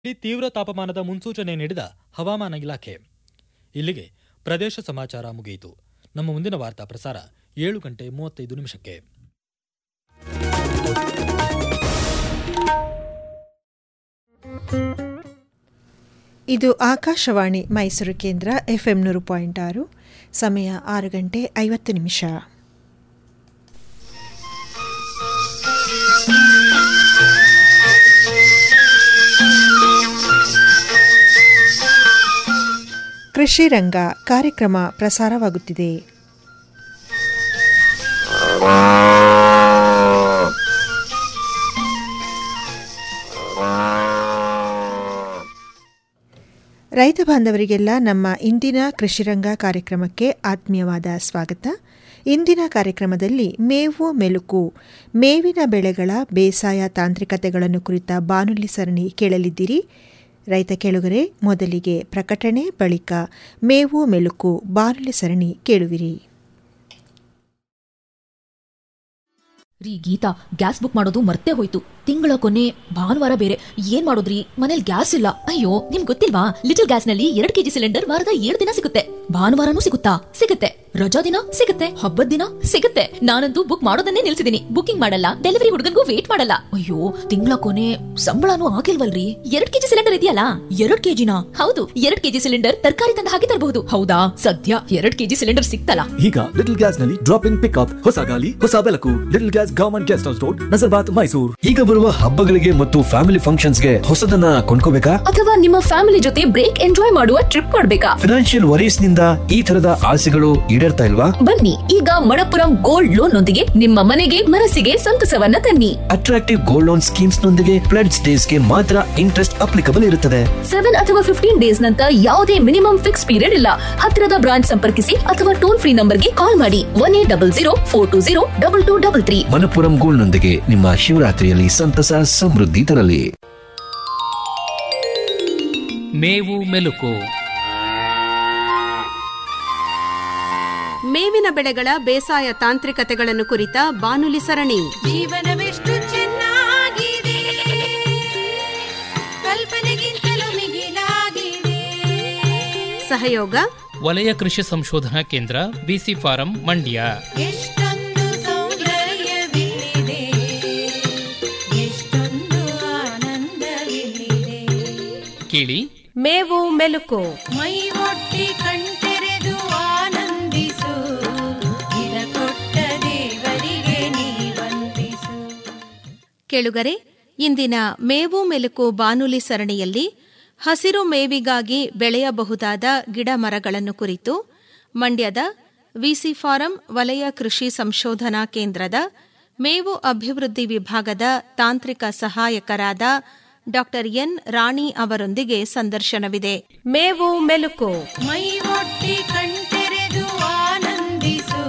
ಇಲ್ಲಿ ತೀವ್ರ ತಾಪಮಾನದ ಮುನ್ಸೂಚನೆ ನೀಡಿದ ಹವಾಮಾನ ಇಲಾಖೆ ಇಲ್ಲಿಗೆ ಪ್ರದೇಶ ಸಮಾಚಾರ ಮುಗಿಯಿತು ನಮ್ಮ ಮುಂದಿನ ವಾರ್ತಾ ಪ್ರಸಾರ ಏಳು ಗಂಟೆ ಮೂವತ್ತೈದು ನಿಮಿಷಕ್ಕೆ ಇದು ಆಕಾಶವಾಣಿ ಮೈಸೂರು ಕೇಂದ್ರ ಎಫ್ಎಂ ನೂರು ಪಾಯಿಂಟ್ ಆರು ಸಮಯ ಆರು ಗಂಟೆ ಐವತ್ತು ನಿಮಿಷ ಕೃಷಿ ರಂಗ ಕಾರ್ಯಕ್ರಮ ಪ್ರಸಾರವಾಗುತ್ತಿದೆ ರೈತ ಬಾಂಧವರಿಗೆಲ್ಲ ನಮ್ಮ ಇಂದಿನ ಕೃಷಿರಂಗ ಕಾರ್ಯಕ್ರಮಕ್ಕೆ ಆತ್ಮೀಯವಾದ ಸ್ವಾಗತ ಇಂದಿನ ಕಾರ್ಯಕ್ರಮದಲ್ಲಿ ಮೇವು ಮೆಲುಕು ಮೇವಿನ ಬೆಳೆಗಳ ಬೇಸಾಯ ತಾಂತ್ರಿಕತೆಗಳನ್ನು ಕುರಿತ ಬಾನುಲಿ ಸರಣಿ ಕೇಳಲಿದ್ದೀರಿ ರೈತ ಕೇಳುಗರೆ ಮೊದಲಿಗೆ ಪ್ರಕಟಣೆ ಬಳಿಕ ಮೇವು ಮೆಲುಕು ಬಾನುಲಿ ಸರಣಿ ಕೇಳುವಿರಿ ರೀ ಗೀತಾ ಗ್ಯಾಸ್ ಬುಕ್ ಮಾಡೋದು ಮರ್ತೇ ಹೋಯ್ತು ತಿಂಗಳ ಕೊನೆ ಭಾನುವಾರ ಬೇರೆ ಏನ್ ಮಾಡೋದ್ರಿ ಮನೇಲಿ ಗ್ಯಾಸ್ ಇಲ್ಲ ಅಯ್ಯೋ ನಿಮ್ ಗೊತ್ತಿಲ್ವಾ ಲಿಟಲ್ ಗ್ಯಾಸ್ ನಲ್ಲಿ ಎರಡ್ ಕೆಜಿ ಸಿಲಿಂಡರ್ ವಾರದ ಏಳು ದಿನ ಸಿಗುತ್ತೆ ಭಾನುವಾರನೂ ಸಿಗುತ್ತಾ ಸಿಗುತ್ತೆ ರಜಾ ದಿನ ಸಿಗುತ್ತೆ ಹಬ್ಬದ ದಿನ ಸಿಗುತ್ತೆ ನಾನಂತೂ ಬುಕ್ ಮಾಡೋದನ್ನೇ ನಿಲ್ಸಿದೀನಿ ಬುಕಿಂಗ್ ಮಾಡಲ್ಲ ಡೆಲಿವರಿ ಹುಡುಗನ್ಗೂ ವೇಟ್ ಮಾಡಲ್ಲ ಅಯ್ಯೋ ತಿಂಗಳ ಕೊನೆ ಸಂಬಳನೂ ಆಗಿಲ್ವಲ್ರಿ ಎರಡ್ ಕೆಜಿ ಸಿಲಿಂಡರ್ ಇದೆಯಲ್ಲ ಎರಡ್ ಕೆಜಿನ ಹೌದು ಎರಡ್ ಕೆಜಿ ಸಿಲಿಂಡರ್ ತರಕಾರಿ ತಂದ ಹಾಗೆ ತರಬಹುದು ಹೌದಾ ಸದ್ಯ ಎರಡ್ ಕೆಜಿ ಸಿಲಿಂಡರ್ ಸಿಕ್ತಲ್ಲ ಈಗ ಲಿಟಲ್ ಗ್ಯಾಸ್ ನಲ್ಲಿ ಡ್ರಾಪ್ ಇನ್ ಪಿಕ್ಅಪ್ ಹೊಸ ಗಾಲಿ ಹೊಸ ಬೆಳಕು little gas government guest house road Nazarbad Mysuru ಈಗ ಬರುವ ಹಬ್ಬಗಳಿಗೆ ಮತ್ತು ಫ್ಯಾಮಿಲಿ ಫಂಕ್ಷನ್ಸ್ ಗೆ ಹೊಸದನ್ನ ಕೊಂಡ್ಕೋಬೇಕಾ ಅಥವಾ ನಿಮ್ಮ ಫ್ಯಾಮಿಲಿ ಜೊತೆ ಬ್ರೇಕ್ ಎಂಜಾಯ್ ಮಾಡುವ ಟ್ರಿಪ್ ಮಾಡ್ಬೇಕಾ ಫಿನಾನ್ಷಿಯಲ್ ವರೀಸ್ ನಿಂದ ಈ ತರದ ಆಸೆಗಳು ಈಡೇರ್ತಾ ಇಲ್ವಾ ಬನ್ನಿ ಈಗ ಮಣಪುರಂ ಗೋಲ್ಡ್ ಲೋನ್ ನೊಂದಿಗೆ ನಿಮ್ಮ ಮನೆಗೆ ಮನಸ್ಸಿಗೆ ಸಂತಸವನ್ನ ತನ್ನಿ ಅಟ್ರಾಕ್ಟಿವ್ ಗೋಲ್ಡ್ ಲೋನ್ ಸ್ಕೀಮ್ಸ್ ನೊಂದಿಗೆ ಪ್ಲೆಡ್ಸ್ ಡೇಸ್ ಗೆ ಮಾತ್ರ ಇಂಟ್ರೆಸ್ಟ್ ಅಪ್ಲಿಕಬಲ್ ಇರುತ್ತದೆ ಸೆವೆನ್ ಅಥವಾ ಫಿಫ್ಟೀನ್ ಡೇಸ್ ನಂತರ ಯಾವುದೇ ಮಿನಿಮಮ್ ಫಿಕ್ಸ್ ಪೀರಿಯಡ್ ಇಲ್ಲ ಹತ್ತಿರದ ಬ್ರಾಂಚ್ ಸಂಪರ್ಕಿಸಿ ಅಥವಾ ಟೋಲ್ ಫ್ರೀ ನಂಬರ್ಗೆ ಕಾಲ್ ಮಾಡಿ one eight double zero four two zero double two double three Manappuram gold ನೊಂದಿಗೆ ನಿಮ್ಮ ಶಿವರಾತ್ರಿಯಲ್ಲಿ ಸಂತಸ ಸಮೃದ್ಧಿ ತರಲಿ ಮೇವು ಮೆಲುಕು ಮೇವಿನ ಬೆಳೆಗಳ ಬೇಸಾಯ ತಾಂತ್ರಿಕತೆಗಳನ್ನು ಕುರಿತ ಬಾನುಲಿ ಸರಣಿ ಜೀವನವೆಷ್ಟು ಚೆನ್ನಾಗಿದೆ ಕಲ್ಪನೆಗಿಂತಲೂ ಮಿಗಿಲಾಗಿದೆ ಸಹಯೋಗ ವಲಯ ಕೃಷಿ ಸಂಶೋಧನಾ ಕೇಂದ್ರ ಬಿಸಿ ಫಾರಂ ಮಂಡ್ಯ ಎಷ್ಟೊಂದು ಸೌಂದರ್ಯವಿಲ್ಲಿದೆ ಎಷ್ಟೊಂದು ಆನಂದವಿಲ್ಲಿದೆ ಕೇಳಿ ಮೇವು ಮೆಲುಕು ಮೈ ಒಟ್ಟಿ ಕಣ್ತೆರೆದು ಆನಂದಿಸು ಇದ ಕೊಟ್ಟ ದೇವರಿಗೆ ನೀ ವಂದಿಸು ಕೇಳುಗರೆ ಇಂದಿನ ಮೇವು ಮೆಲುಕು ಬಾನುಲಿ ಸರಣಿಯಲ್ಲಿ ಹಸಿರು ಮೇವಿಗಾಗಿ ಬೆಳೆಯಬಹುದಾದ ಗಿಡ ಮರಗಳನ್ನು ಕುರಿತು ಮಂಡ್ಯದ ವಿಸಿ ಫಾರಂ ವಲಯ ಕೃಷಿ ಸಂಶೋಧನಾ ಕೇಂದ್ರದ ಮೇವು ಅಭಿವೃದ್ಧಿ ವಿಭಾಗದ ತಾಂತ್ರಿಕ ಸಹಾಯಕರಾದ ಡಾ ಎನ್ ರಾಣಿ ಅವರೊಂದಿಗೆ ಸಂದರ್ಶನವಿದೆ ಮೇವು ಮೆಲುಕು ಮೈ ಒಟ್ಟಿ ಕಣ್ತೆರೆದು ಆನಂದಿಸು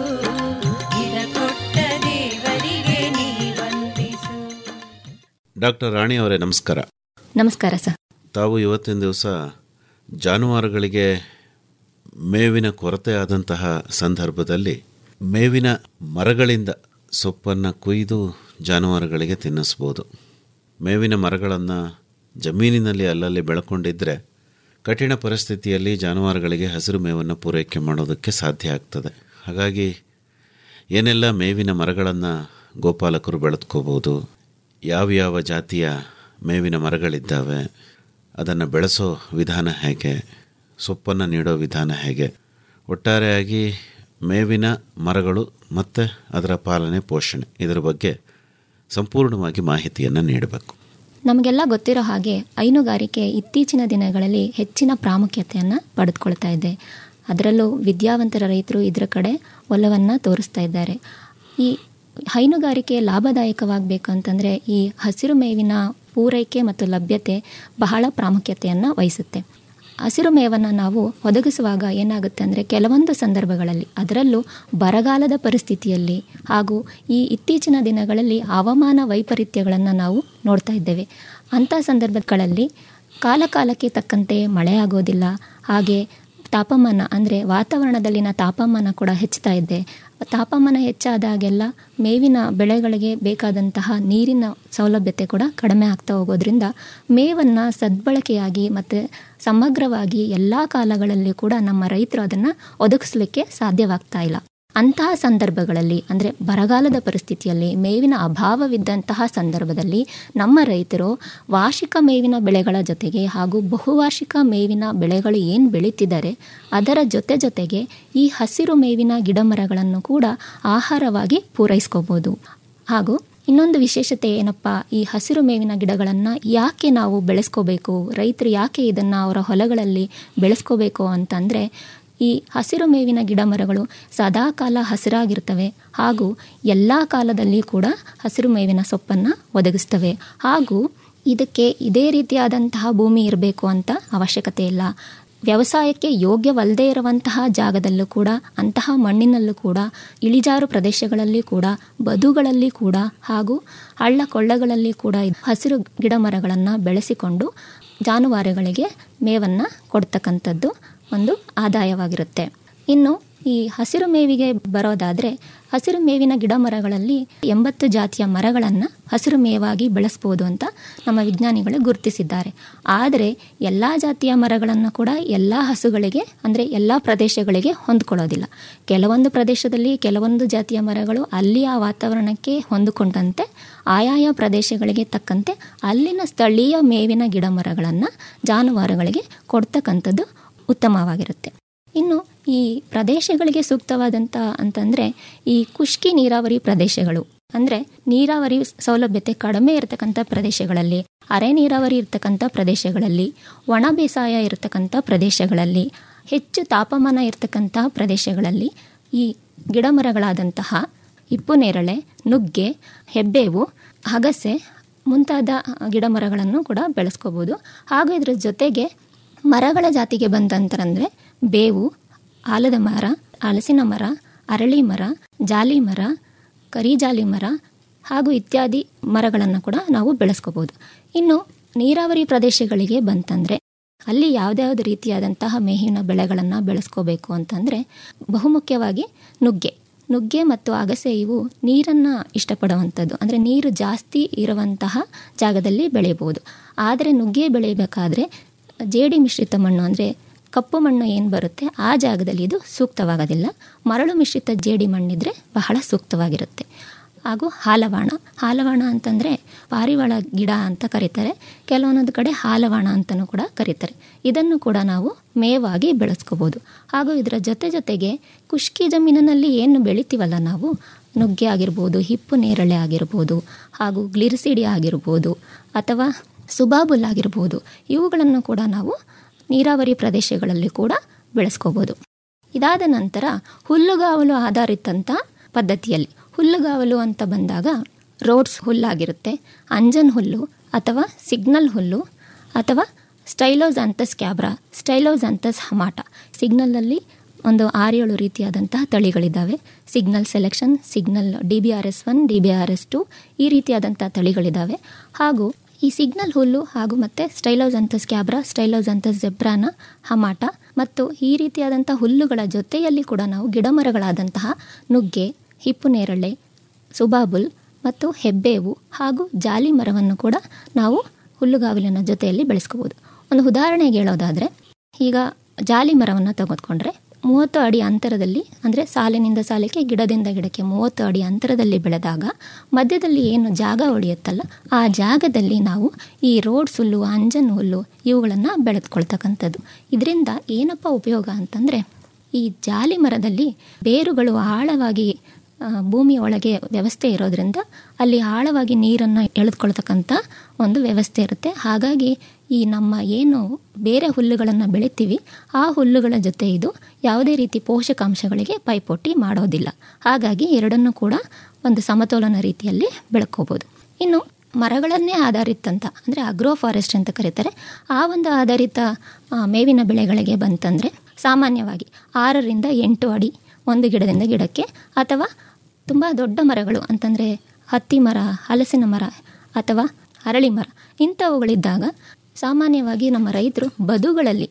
ಇದ ಕೊಟ್ಟ ದೇವರಿಗೆ ನೀ ವಂದಿಸು ಡಾಕ್ಟರ್ ರಾಣಿ ಅವರೇ ನಮಸ್ಕಾರ ನಮಸ್ಕಾರ ಸರ್ ತಾವು ಇವತ್ತಿನ ದಿವಸ ಜಾನುವಾರುಗಳಿಗೆ ಮೇವಿನ ಕೊರತೆ ಆದಂತಹ ಸಂದರ್ಭದಲ್ಲಿ ಮೇವಿನ ಮರಗಳಿಂದ ಸೊಪ್ಪನ್ನು ಕೊಯ್ದು ಜಾನುವಾರುಗಳಿಗೆ ತಿನ್ನಿಸ್ಬೋದು ಮೇವಿನ ಮರಗಳನ್ನು ಜಮೀನಿನಲ್ಲಿ ಅಲ್ಲಲ್ಲಿ ಬೆಳ್ಕೊಂಡಿದ್ದರೆ ಕಠಿಣ ಪರಿಸ್ಥಿತಿಯಲ್ಲಿ ಜಾನುವಾರುಗಳಿಗೆ ಹಸಿರು ಮೇವನ್ನು ಪೂರೈಕೆ ಮಾಡೋದಕ್ಕೆ ಸಾಧ್ಯ ಆಗ್ತದೆ ಹಾಗಾಗಿ ಏನೆಲ್ಲ ಮೇವಿನ ಮರಗಳನ್ನು ಗೋಪಾಲಕರು ಬೆಳೆದ್ಕೋಬೋದು ಯಾವ್ಯಾವ ಜಾತಿಯ ಮೇವಿನ ಮರಗಳಿದ್ದಾವೆ ಅದನ್ನು ಬೆಳೆಸೋ ವಿಧಾನ ಹೇಗೆ ಸೊಪ್ಪನ್ನು ನೀಡೋ ವಿಧಾನ ಹೇಗೆ ಒಟ್ಟಾರೆಯಾಗಿ ಮೇವಿನ ಮರಗಳು ಮತ್ತು ಅದರ ಪಾಲನೆ ಪೋಷಣೆ ಇದರ ಬಗ್ಗೆ ಸಂಪೂರ್ಣವಾಗಿ ಮಾಹಿತಿಯನ್ನು ನೀಡಬೇಕು ನಮಗೆಲ್ಲ ಗೊತ್ತಿರೋ ಹಾಗೆ ಹೈನುಗಾರಿಕೆ ಇತ್ತೀಚಿನ ದಿನಗಳಲ್ಲಿ ಹೆಚ್ಚಿನ ಪ್ರಾಮುಖ್ಯತೆಯನ್ನು ಪಡೆದುಕೊಳ್ತಾ ಇದೆ ಅದರಲ್ಲೂ ವಿದ್ಯಾವಂತರ ರೈತರು ಇದರ ಕಡೆ ಒಲವನ್ನು ತೋರಿಸ್ತಾ ಇದ್ದಾರೆ ಈ ಹೈನುಗಾರಿಕೆ ಲಾಭದಾಯಕವಾಗಬೇಕು ಅಂತಂದರೆ ಈ ಹಸಿರು ಮೇವಿನ ಪೂರೈಕೆ ಮತ್ತು ಲಭ್ಯತೆ ಬಹಳ ಪ್ರಾಮುಖ್ಯತೆಯನ್ನು ವಹಿಸುತ್ತೆ ಹಸಿರು ಮೇವನ್ನು ನಾವು ಒದಗಿಸುವಾಗ ಏನಾಗುತ್ತೆ ಅಂದರೆ ಕೆಲವೊಂದು ಸಂದರ್ಭಗಳಲ್ಲಿ ಅದರಲ್ಲೂ ಬರಗಾಲದ ಪರಿಸ್ಥಿತಿಯಲ್ಲಿ ಹಾಗೂ ಈ ಇತ್ತೀಚಿನ ದಿನಗಳಲ್ಲಿ ಹವಾಮಾನ ವೈಪರೀತ್ಯಗಳನ್ನು ನಾವು ನೋಡ್ತಾ ಇದ್ದೇವೆ ಅಂಥ ಸಂದರ್ಭಗಳಲ್ಲಿ ಕಾಲ ಕಾಲಕ್ಕೆ ತಕ್ಕಂತೆ ಮಳೆ ಆಗೋದಿಲ್ಲ ಹಾಗೆ ತಾಪಮಾನ ಅಂದರೆ ವಾತಾವರಣದಲ್ಲಿನ ತಾಪಮಾನ ಕೂಡ ಹೆಚ್ಚುತ್ತಾ ಇದೆ ತಾಪಮಾನ ಹೆಚ್ಚಾದಾಗೆಲ್ಲ ಮೇವಿನ ಬೆಳೆಗಳಿಗೆ ಬೇಕಾದಂತಹ ನೀರಿನ ಸೌಲಭ್ಯತೆ ಕೂಡ ಕಡಿಮೆ ಆಗ್ತಾ ಹೋಗೋದ್ರಿಂದ ಮೇವನ್ನು ಸದ್ಬಳಕೆಯಾಗಿ ಮತ್ತು ಸಮಗ್ರವಾಗಿ ಎಲ್ಲ ಕಾಲಗಳಲ್ಲಿ ಕೂಡ ನಮ್ಮ ರೈತರು ಅದನ್ನು ಒದಗಿಸ್ಲಿಕ್ಕೆ ಸಾಧ್ಯವಾಗ್ತಾ ಇಲ್ಲ ಅಂತಹ ಸಂದರ್ಭಗಳಲ್ಲಿ ಅಂದರೆ ಬರಗಾಲದ ಪರಿಸ್ಥಿತಿಯಲ್ಲಿ ಮೇವಿನ ಅಭಾವವಿದ್ದಂತಹ ಸಂದರ್ಭದಲ್ಲಿ ನಮ್ಮ ರೈತರು ವಾರ್ಷಿಕ ಮೇವಿನ ಬೆಳೆಗಳ ಜೊತೆಗೆ ಹಾಗೂ ಬಹುವಾರ್ಷಿಕ ಮೇವಿನ ಬೆಳೆಗಳು ಏನು ಬೆಳೀತಿದ್ದಾರೆ ಅದರ ಜೊತೆ ಜೊತೆಗೆ ಈ ಹಸಿರು ಮೇವಿನ ಗಿಡಮರಗಳನ್ನು ಕೂಡ ಆಹಾರವಾಗಿ ಪೂರೈಸ್ಕೋಬೋದು ಹಾಗೂ ಇನ್ನೊಂದು ವಿಶೇಷತೆ ಏನಪ್ಪ ಈ ಹಸಿರು ಮೇವಿನ ಗಿಡಗಳನ್ನು ಯಾಕೆ ನಾವು ಬೆಳೆಸ್ಕೋಬೇಕು ರೈತರು ಯಾಕೆ ಇದನ್ನು ಅವರ ಹೊಲಗಳಲ್ಲಿ ಬೆಳೆಸ್ಕೋಬೇಕು ಅಂತಂದರೆ ಈ ಹಸಿರು ಮೇವಿನ ಗಿಡ ಮರಗಳು ಸದಾಕಾಲ ಹಸಿರಾಗಿರ್ತವೆ ಹಾಗೂ ಎಲ್ಲ ಕಾಲದಲ್ಲಿ ಕೂಡ ಹಸಿರು ಮೇವಿನ ಸೊಪ್ಪನ್ನು ಒದಗಿಸ್ತವೆ ಹಾಗೂ ಇದಕ್ಕೆ ಇದೇ ರೀತಿಯಾದಂತಹ ಭೂಮಿ ಇರಬೇಕು ಅಂತ ಅವಶ್ಯಕತೆ ಇಲ್ಲ ವ್ಯವಸಾಯಕ್ಕೆ ಯೋಗ್ಯವಲ್ಲದೇ ಇರುವಂತಹ ಜಾಗದಲ್ಲೂ ಕೂಡ ಅಂತಹ ಮಣ್ಣಿನಲ್ಲೂ ಕೂಡ ಇಳಿಜಾರು ಪ್ರದೇಶಗಳಲ್ಲಿ ಕೂಡ ಬದುಗಳಲ್ಲಿ ಕೂಡ ಹಾಗೂ ಹಳ್ಳ ಕೊಳ್ಳಗಳಲ್ಲಿ ಕೂಡ ಹಸಿರು ಗಿಡ ಮರಗಳನ್ನು ಬೆಳೆಸಿಕೊಂಡು ಜಾನುವಾರುಗಳಿಗೆ ಮೇವನ್ನು ಕೊಡ್ತಕ್ಕಂಥದ್ದು ಒಂದು ಆದಾಯವಾಗಿರುತ್ತೆ ಇನ್ನು ಈ ಹಸಿರು ಮೇವಿಗೆ ಬರೋದಾದರೆ ಹಸಿರು ಮೇವಿನ ಗಿಡ ಮರಗಳಲ್ಲಿ ಎಂಬತ್ತು ಜಾತಿಯ ಮರಗಳನ್ನು ಹಸಿರು ಮೇವಾಗಿ ಬೆಳೆಸ್ಬೋದು ಅಂತ ನಮ್ಮ ವಿಜ್ಞಾನಿಗಳು ಗುರುತಿಸಿದ್ದಾರೆ ಆದರೆ ಎಲ್ಲ ಜಾತಿಯ ಮರಗಳನ್ನು ಕೂಡ ಎಲ್ಲ ಹಸುಗಳಿಗೆ ಅಂದರೆ ಎಲ್ಲ ಪ್ರದೇಶಗಳಿಗೆ ಹೊಂದ್ಕೊಳ್ಳೋದಿಲ್ಲ ಕೆಲವೊಂದು ಪ್ರದೇಶದಲ್ಲಿ ಕೆಲವೊಂದು ಜಾತಿಯ ಮರಗಳು ಅಲ್ಲಿಯ ವಾತಾವರಣಕ್ಕೆ ಹೊಂದಿಕೊಂಡಂತೆ ಆಯಾಯ ಪ್ರದೇಶಗಳಿಗೆ ತಕ್ಕಂತೆ ಅಲ್ಲಿನ ಸ್ಥಳೀಯ ಮೇವಿನ ಗಿಡ ಮರಗಳನ್ನು ಜಾನುವಾರುಗಳಿಗೆ ಕೊಡ್ತಕ್ಕಂಥದ್ದು ಉತ್ತಮವಾಗಿರುತ್ತೆ ಇನ್ನು ಈ ಪ್ರದೇಶಗಳಿಗೆ ಸೂಕ್ತವಾದಂಥ ಅಂತಂದರೆ ಈ ಖುಷ್ಕಿ ನೀರಾವರಿ ಪ್ರದೇಶಗಳು ಅಂದರೆ ನೀರಾವರಿ ಸೌಲಭ್ಯತೆ ಕಡಿಮೆ ಇರತಕ್ಕಂಥ ಪ್ರದೇಶಗಳಲ್ಲಿ ಅರೆ ನೀರಾವರಿ ಇರತಕ್ಕಂಥ ಪ್ರದೇಶಗಳಲ್ಲಿ ಒಣ ಬೇಸಾಯ ಇರತಕ್ಕಂಥ ಪ್ರದೇಶಗಳಲ್ಲಿ ಹೆಚ್ಚು ತಾಪಮಾನ ಇರತಕ್ಕಂಥ ಪ್ರದೇಶಗಳಲ್ಲಿ ಈ ಗಿಡಮರಗಳಾದಂತಹ ಹಿಪ್ಪು ನೇರಳೆ ನುಗ್ಗೆ ಹೆಬ್ಬೇವು ಅಗಸೆ ಮುಂತಾದ ಗಿಡಮರಗಳನ್ನು ಕೂಡ ಬೆಳೆಸ್ಕೋಬೋದು ಹಾಗೂ ಇದರ ಜೊತೆಗೆ ಮರಗಳ ಜಾತಿಗೆ ಬಂದಂತರಂದರೆ ಬೇವು ಆಲದ ಮರ ಹಲಸಿನ ಮರ ಅರಳಿ ಮರ ಜಾಲಿ ಮರ ಕರಿಜಾಲಿ ಮರ ಹಾಗೂ ಇತ್ಯಾದಿ ಮರಗಳನ್ನು ಕೂಡ ನಾವು ಬೆಳೆಸ್ಕೋಬೋದು ಇನ್ನು ನೀರಾವರಿ ಪ್ರದೇಶಗಳಿಗೆ ಬಂತಂದರೆ ಅಲ್ಲಿ ಯಾವುದ್ಯಾವುದು ರೀತಿಯಾದಂತಹ ಮೇಹಿನ ಬೆಳೆಗಳನ್ನು ಬೆಳೆಸ್ಕೋಬೇಕು ಅಂತಂದರೆ ಬಹುಮುಖ್ಯವಾಗಿ ನುಗ್ಗೆ ನುಗ್ಗೆ ಮತ್ತು ಅಗಸೆ ಇವು ನೀರನ್ನು ಇಷ್ಟಪಡುವಂಥದ್ದು ಅಂದರೆ ನೀರು ಜಾಸ್ತಿ ಇರುವಂತಹ ಜಾಗದಲ್ಲಿ ಬೆಳೆಯಬಹುದು ಆದರೆ ನುಗ್ಗೆ ಬೆಳೆಯಬೇಕಾದ್ರೆ ಜೇಡಿ ಮಿಶ್ರಿತ ಮಣ್ಣು ಅಂದರೆ ಕಪ್ಪು ಮಣ್ಣು ಏನು ಬರುತ್ತೆ ಆ ಜಾಗದಲ್ಲಿ ಇದು ಸೂಕ್ತವಾಗೋದಿಲ್ಲ ಮರಳು ಮಿಶ್ರಿತ ಜೇಡಿ ಮಣ್ಣಿದ್ರೆ ಬಹಳ ಸೂಕ್ತವಾಗಿರುತ್ತೆ ಹಾಗೂ ಹಾಲವಾಣ ಹಾಲವಾಣ ಅಂತಂದರೆ ಪಾರಿವಾಳ ಗಿಡ ಅಂತ ಕರೀತಾರೆ ಕೆಲವೊಂದೊಂದು ಕಡೆ ಹಾಲವಾಣ ಅಂತಲೂ ಕೂಡ ಕರೀತಾರೆ ಇದನ್ನು ಕೂಡ ನಾವು ಮೇವಾಗಿ ಬೆಳೆಸ್ಕೋಬೋದು ಹಾಗೂ ಇದರ ಜೊತೆ ಜೊತೆಗೆ ಖುಷ್ಕಿ ಜಮೀನಿನಲ್ಲಿ ಏನು ಬೆಳಿತೀವಲ್ಲ ನಾವು ನುಗ್ಗೆ ಆಗಿರ್ಬೋದು ಹಿಪ್ಪು ನೇರಳೆ ಆಗಿರ್ಬೋದು ಹಾಗೂ ಗ್ಲಿರಿಸಿಡಿ ಆಗಿರ್ಬೋದು ಅಥವಾ ಸುಬಾಬುಲ್ ಆಗಿರ್ಬೋದು ಇವುಗಳನ್ನು ಕೂಡ ನಾವು ನೀರಾವರಿ ಪ್ರದೇಶಗಳಲ್ಲಿ ಕೂಡ ಬೆಳೆಸ್ಕೋಬೋದು ಇದಾದ ನಂತರ ಹುಲ್ಲುಗಾವಲು ಆಧಾರಿತಂಥ ಪದ್ಧತಿಯಲ್ಲಿ ಹುಲ್ಲುಗಾವಲು ಅಂತ ಬಂದಾಗ ರೋಡ್ಸ್ ಹುಲ್ಲಾಗಿರುತ್ತೆ ಅಂಜನ್ ಹುಲ್ಲು ಅಥವಾ ಸಿಗ್ನಲ್ ಹುಲ್ಲು ಅಥವಾ ಸ್ಟೈಲೋಸ್ ಅಂತಸ್ ಕ್ಯಾಬ್ರಾ ಸ್ಟೈಲೋಸ್ ಅಂತಸ್ ಹಮಾಟ ಸಿಗ್ನಲಲ್ಲಿ ಒಂದು ಆರೇಳು ರೀತಿಯಾದಂತಹ ತಳಿಗಳಿದ್ದಾವೆ signal selection signal D B R S one D B R S two ಈ ರೀತಿಯಾದಂಥ ತಳಿಗಳಿದ್ದಾವೆ ಹಾಗೂ ಈ ಸಿಗ್ನಲ್ ಹುಲ್ಲು ಹಾಗೂ ಮತ್ತು ಸ್ಟೈಲೋಸ್ ಅಂತಸ್ ಕ್ಯಾಬ್ರಾ ಸ್ಟೈಲೋಸ್ ಅಂತಸ್ ಜೆಬ್ರಾನ ಹಮಾಟ ಮತ್ತು ಈ ರೀತಿಯಾದಂಥ ಹುಲ್ಲುಗಳ ಜೊತೆಯಲ್ಲಿ ಕೂಡ ನಾವು ಗಿಡಮರಗಳಾದಂತಹ ನುಗ್ಗೆ ಹಿಪ್ಪು ನೇರಳೆ ಸುಬಾಬುಲ್ ಮತ್ತು ಹೆಬ್ಬೇವು ಹಾಗೂ ಜಾಲಿ ಮರವನ್ನು ಕೂಡ ನಾವು ಹುಲ್ಲುಗಾವಲಿನ ಜೊತೆಯಲ್ಲಿ ಬೆಳೆಸ್ಕೋಬೋದು ಒಂದು ಉದಾಹರಣೆಗೆ ಹೇಳೋದಾದರೆ ಈಗ ಜಾಲಿ ಮರವನ್ನು ತೆಗೆದುಕೊಂಡ್ರೆ ಮೂವತ್ತು ಅಡಿ ಅಂತರದಲ್ಲಿ ಅಂದರೆ ಸಾಲಿನಿಂದ ಸಾಲಿಗೆ ಗಿಡದಿಂದ ಗಿಡಕ್ಕೆ ಮೂವತ್ತು ಅಡಿ ಅಂತರದಲ್ಲಿ ಬೆಳೆದಾಗ ಮಧ್ಯದಲ್ಲಿ ಏನು ಜಾಗ ಉಳಿಯುತ್ತಲ್ಲ ಆ ಜಾಗದಲ್ಲಿ ನಾವು ಈ ರೋಡ್ಸ್ ಹುಲ್ಲು ಅಂಜನ್ ಹುಲ್ಲು ಇವುಗಳನ್ನು ಬೆಳೆದುಕೊಳ್ತಕ್ಕಂಥದ್ದು ಇದರಿಂದ ಏನಪ್ಪ ಉಪಯೋಗ ಅಂತಂದರೆ ಈ ಜಾಲಿ ಮರದಲ್ಲಿ ಬೇರುಗಳು ಆಳವಾಗಿ ಭೂಮಿಯ ಒಳಗೆ ವ್ಯವಸ್ಥೆ ಇರೋದ್ರಿಂದ ಅಲ್ಲಿ ಆಳವಾಗಿ ನೀರನ್ನು ಎಳೆದುಕೊಳ್ತಕ್ಕಂಥ ಒಂದು ವ್ಯವಸ್ಥೆ ಇರುತ್ತೆ ಹಾಗಾಗಿ ಈ ನಮ್ಮ ಏನು ಬೇರೆ ಹುಲ್ಲುಗಳನ್ನು ಬೆಳಿತೀವಿ ಆ ಹುಲ್ಲುಗಳ ಜೊತೆ ಇದು ಯಾವುದೇ ರೀತಿ ಪೋಷಕಾಂಶಗಳಿಗೆ ಪೈಪೋಟಿ ಮಾಡೋದಿಲ್ಲ ಹಾಗಾಗಿ ಎರಡನ್ನೂ ಕೂಡ ಒಂದು ಸಮತೋಲನ ರೀತಿಯಲ್ಲಿ ಬೆಳ್ಕೋಬೋದು ಇನ್ನು ಮರಗಳನ್ನೇ ಆಧಾರಿತಂತ ಅಂದರೆ ಅಗ್ರೋ ಫಾರೆಸ್ಟ್ ಅಂತ ಕರೀತಾರೆ ಆ ಒಂದು ಆಧಾರಿತ ಮೇವಿನ ಬೆಳೆಗಳಿಗೆ ಬಂತಂದರೆ ಸಾಮಾನ್ಯವಾಗಿ ಆರರಿಂದ ಎಂಟು ಅಡಿ ಒಂದು ಗಿಡದಿಂದ ಗಿಡಕ್ಕೆ ಅಥವಾ ತುಂಬ ದೊಡ್ಡ ಮರಗಳು ಅಂತಂದರೆ ಹತ್ತಿ ಮರ ಹಲಸಿನ ಮರ ಅಥವಾ ಅರಳಿ ಮರ ಇಂಥವುಗಳಿದ್ದಾಗ ಸಾಮಾನ್ಯವಾಗಿ ನಮ್ಮ ರೈತರು ಬದುಗಳಲ್ಲಿ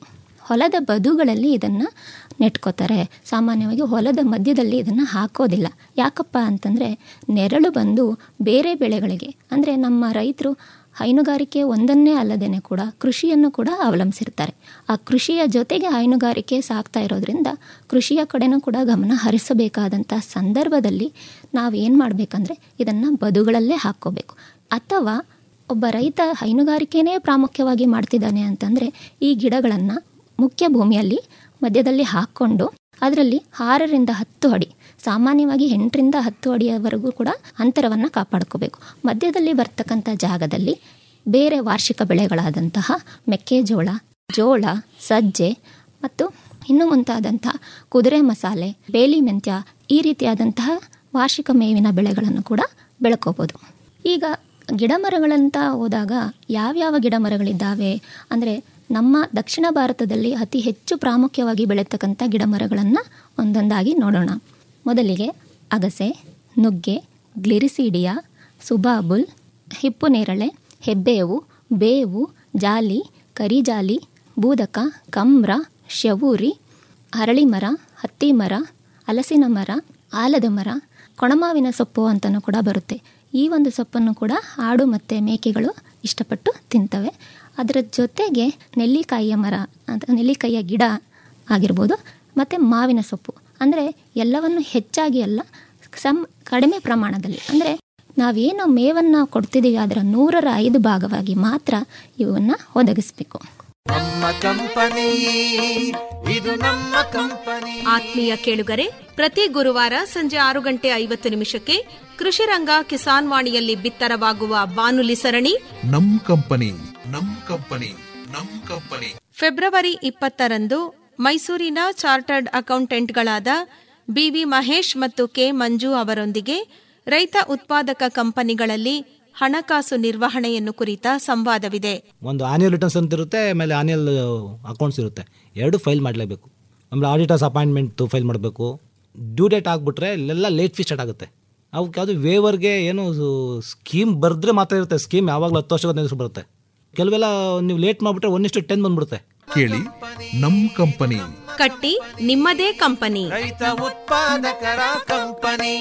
ಹೊಲದ ಬದುಗಳಲ್ಲಿ ಇದನ್ನು ನೆಟ್ಕೋತಾರೆ ಸಾಮಾನ್ಯವಾಗಿ ಹೊಲದ ಮಧ್ಯದಲ್ಲಿ ಇದನ್ನು ಹಾಕೋದಿಲ್ಲ ಯಾಕಪ್ಪ ಅಂತಂದರೆ ನೆರಳು ಬಂದು ಬೇರೆ ಬೆಳೆಗಳಿಗೆ ಅಂದರೆ ನಮ್ಮ ರೈತರು ಹೈನುಗಾರಿಕೆ ಒಂದನ್ನೇ ಅಲ್ಲದೇನೆ ಕೂಡ ಕೃಷಿಯನ್ನು ಕೂಡ ಅವಲಂಬಿಸಿರ್ತಾರೆ ಆ ಕೃಷಿಯ ಜೊತೆಗೆ ಹೈನುಗಾರಿಕೆ ಸಾಕ್ತಾ ಇರೋದ್ರಿಂದ ಕೃಷಿಯ ಕಡೆನೂ ಕೂಡ ಗಮನ ಹರಿಸಬೇಕಾದಂಥ ಸಂದರ್ಭದಲ್ಲಿ ನಾವು ಏನು ಮಾಡಬೇಕಂದ್ರೆ ಇದನ್ನು ಬದುಗಳಲ್ಲೇ ಹಾಕ್ಕೋಬೇಕು ಅಥವಾ ಒಬ್ಬ ರೈತ ಹೈನುಗಾರಿಕೆನೇ ಪ್ರಾಮುಖ್ಯವಾಗಿ ಮಾಡ್ತಿದ್ದಾನೆ ಅಂತಂದರೆ ಈ ಗಿಡಗಳನ್ನು ಮುಖ್ಯ ಭೂಮಿಯಲ್ಲಿ ಮಧ್ಯದಲ್ಲಿ ಹಾಕ್ಕೊಂಡು ಅದರಲ್ಲಿ ಆರರಿಂದ ಹತ್ತು ಅಡಿ ಸಾಮಾನ್ಯವಾಗಿ ಎಂಟರಿಂದ ಹತ್ತು ಅಡಿಯವರೆಗೂ ಕೂಡ ಅಂತರವನ್ನು ಕಾಪಾಡ್ಕೋಬೇಕು ಮಧ್ಯದಲ್ಲಿ ಬರ್ತಕ್ಕಂಥ ಜಾಗದಲ್ಲಿ ಬೇರೆ ವಾರ್ಷಿಕ ಬೆಳೆಗಳಾದಂತಹ ಮೆಕ್ಕೆಜೋಳ ಜೋಳ ಸಜ್ಜೆ ಮತ್ತು ಇನ್ನು ಮುಂತಾದಂಥ ಕುದುರೆ ಮಸಾಲೆ ಬೇಲಿ ಮೆಂತ್ಯ ಈ ರೀತಿಯಾದಂತಹ ವಾರ್ಷಿಕ ಮೇವಿನ ಬೆಳೆಗಳನ್ನು ಕೂಡ ಬೆಳ್ಕೋಬೋದು ಈಗ ಗಿಡ ಮರಗಳಂತ ಹೋದಾಗ ಯಾವ್ಯಾವ ಗಿಡ ಮರಗಳಿದ್ದಾವೆ ಅಂದರೆ ನಮ್ಮ ದಕ್ಷಿಣ ಭಾರತದಲ್ಲಿ ಅತಿ ಹೆಚ್ಚು ಪ್ರಾಮುಖ್ಯವಾಗಿ ಬೆಳೀತಕ್ಕಂಥ ಗಿಡ ಮರಗಳನ್ನು ಒಂದೊಂದಾಗಿ ನೋಡೋಣ ಮೊದಲಿಗೆ ಅಗಸೆ ನುಗ್ಗೆ ಗ್ಲಿರಿಸೀಡಿಯಾ ಸುಬಾಬುಲ್ ಹಿಪ್ಪು ನೇರಳೆ ಹೆಬ್ಬೇವು ಬೇವು ಜಾಲಿ ಕರಿಜಾಲಿ ಬೂದಕ ಕಂಬ್ರ ಶವೂರಿ ಹರಳಿ ಮರ ಹತ್ತಿ ಮರ ಹಲಸಿನ ಮರ ಆಲದ ಮರ ಕೊಣಮಾವಿನ ಸೊಪ್ಪು ಅಂತಲೂ ಕೂಡ ಬರುತ್ತೆ ಈ ಒಂದು ಸೊಪ್ಪನ್ನು ಕೂಡ ಆಡು ಮತ್ತು ಮೇಕೆಗಳು ಇಷ್ಟಪಟ್ಟು ತಿಂತವೆ ಅದರ ಜೊತೆಗೆ ನೆಲ್ಲಿಕಾಯಿಯ ಮರ ಅಂತ ನೆಲ್ಲಿಕಾಯಿಯ ಗಿಡ ಆಗಿರ್ಬೋದು ಮತ್ತು ಮಾವಿನ ಸೊಪ್ಪು ಅಂದರೆ ಎಲ್ಲವನ್ನು ಹೆಚ್ಚಾಗಿ ಅಲ್ಲ ಸಮ್ ಕಡಿಮೆ ಪ್ರಮಾಣದಲ್ಲಿ ಅಂದರೆ ನಾವೇನು ಮೇವನ್ನು ಕೊಡ್ತಿದ್ದೀವಿ ಅದರ ನೂರರ ಐದು ಭಾಗವಾಗಿ ಮಾತ್ರ ಇವನ್ನು ಒದಗಿಸ್ಬೇಕು ನಮ್ಮ ಕಂಪನಿ ಇದು ನಮ್ಮ ಕಂಪನಿ ಆತ್ಮೀಯ ಕೇಳುಗರೆ ಪ್ರತಿ ಗುರುವಾರ ಸಂಜೆ ಆರು ಗಂಟೆ ಐವತ್ತು ನಿಮಿಷಕ್ಕೆ ಕೃಷಿರಂಗ ಕಿಸಾನ್ ವಾಣಿಯಲ್ಲಿ ಬಿತ್ತರವಾಗುವ ಬಾನುಲಿ ಸರಣಿ ನಮ್ ಕಂಪನಿ ನಮ್ ಕಂಪನಿ ನಮ್ ಕಂಪನಿ ಫೆಬ್ರವರಿ ಇಪ್ಪತ್ತರಂದು ಮೈಸೂರಿನ ಚಾರ್ಟರ್ಡ್ ಅಕೌಂಟೆಂಟ್ಗಳಾದ ಬಿವಿ ಮಹೇಶ್ ಮತ್ತು ಕೆ ಮಂಜು ಅವರೊಂದಿಗೆ ರೈತ ಉತ್ಪಾದಕ ಕಂಪನಿಗಳಲ್ಲಿ ಹಣಕಾಸು ನಿರ್ವಹಣೆಯನ್ನು ಕುರಿತ ಸಂವಾದವಿದೆ ಒಂದು ಆನ್ಯಲ್ ರಿಟರ್ನ್ಸ್ ಅಂತ ಇರುತ್ತೆ ಆಮೇಲೆ ಆನ್ಯಲ್ ಅಕೌಂಟ್ಸ್ ಇರುತ್ತೆ ಎರಡು ಫೈಲ್ ಮಾಡಲೇಬೇಕು ಆಮೇಲೆ ಆಡಿಟರ್ಸ್ ಅಪಾಯಿಂಟ್ಮೆಂಟ್ ಫೈಲ್ ಮಾಡಬೇಕು ಡ್ಯೂ ಡೇಟ್ ಆಗಿಬಿಟ್ರೆ ಇಲ್ಲೆಲ್ಲ ಲೇಟ್ ಫೀಸ್ ಸ್ಟಾರ್ಟ್ ಆಗುತ್ತೆ ಅವಕ್ಕೆ ಯಾವುದು ವೇವರ್ಗೆ ಏನು ಸ್ಕೀಮ್ ಬರೆದ್ರೆ ಮಾತ್ರ ಇರುತ್ತೆ ಸ್ಕೀಮ್ ಯಾವಾಗಲೂ ಹತ್ತು ವರ್ಷ ಹದಿನೈದು ವರ್ಷ ಬರುತ್ತೆ ಕೆಲವೆಲ್ಲ ನೀವು ಲೇಟ್ ಮಾಡಿಬಿಟ್ರೆ ಒನ್ನಿಷ್ಟು ಟೆನ್ ಬಂದ್ಬಿಡುತ್ತೆ ಕೇಳಿ ನಮ್ ಕಂಪನಿ ಕಟ್ಟಿ ನಿಮ್ಮದೇ ಕಂಪನಿ ರೈತ ಉತ್ಪಾದಕರ ಕಂಪನಿ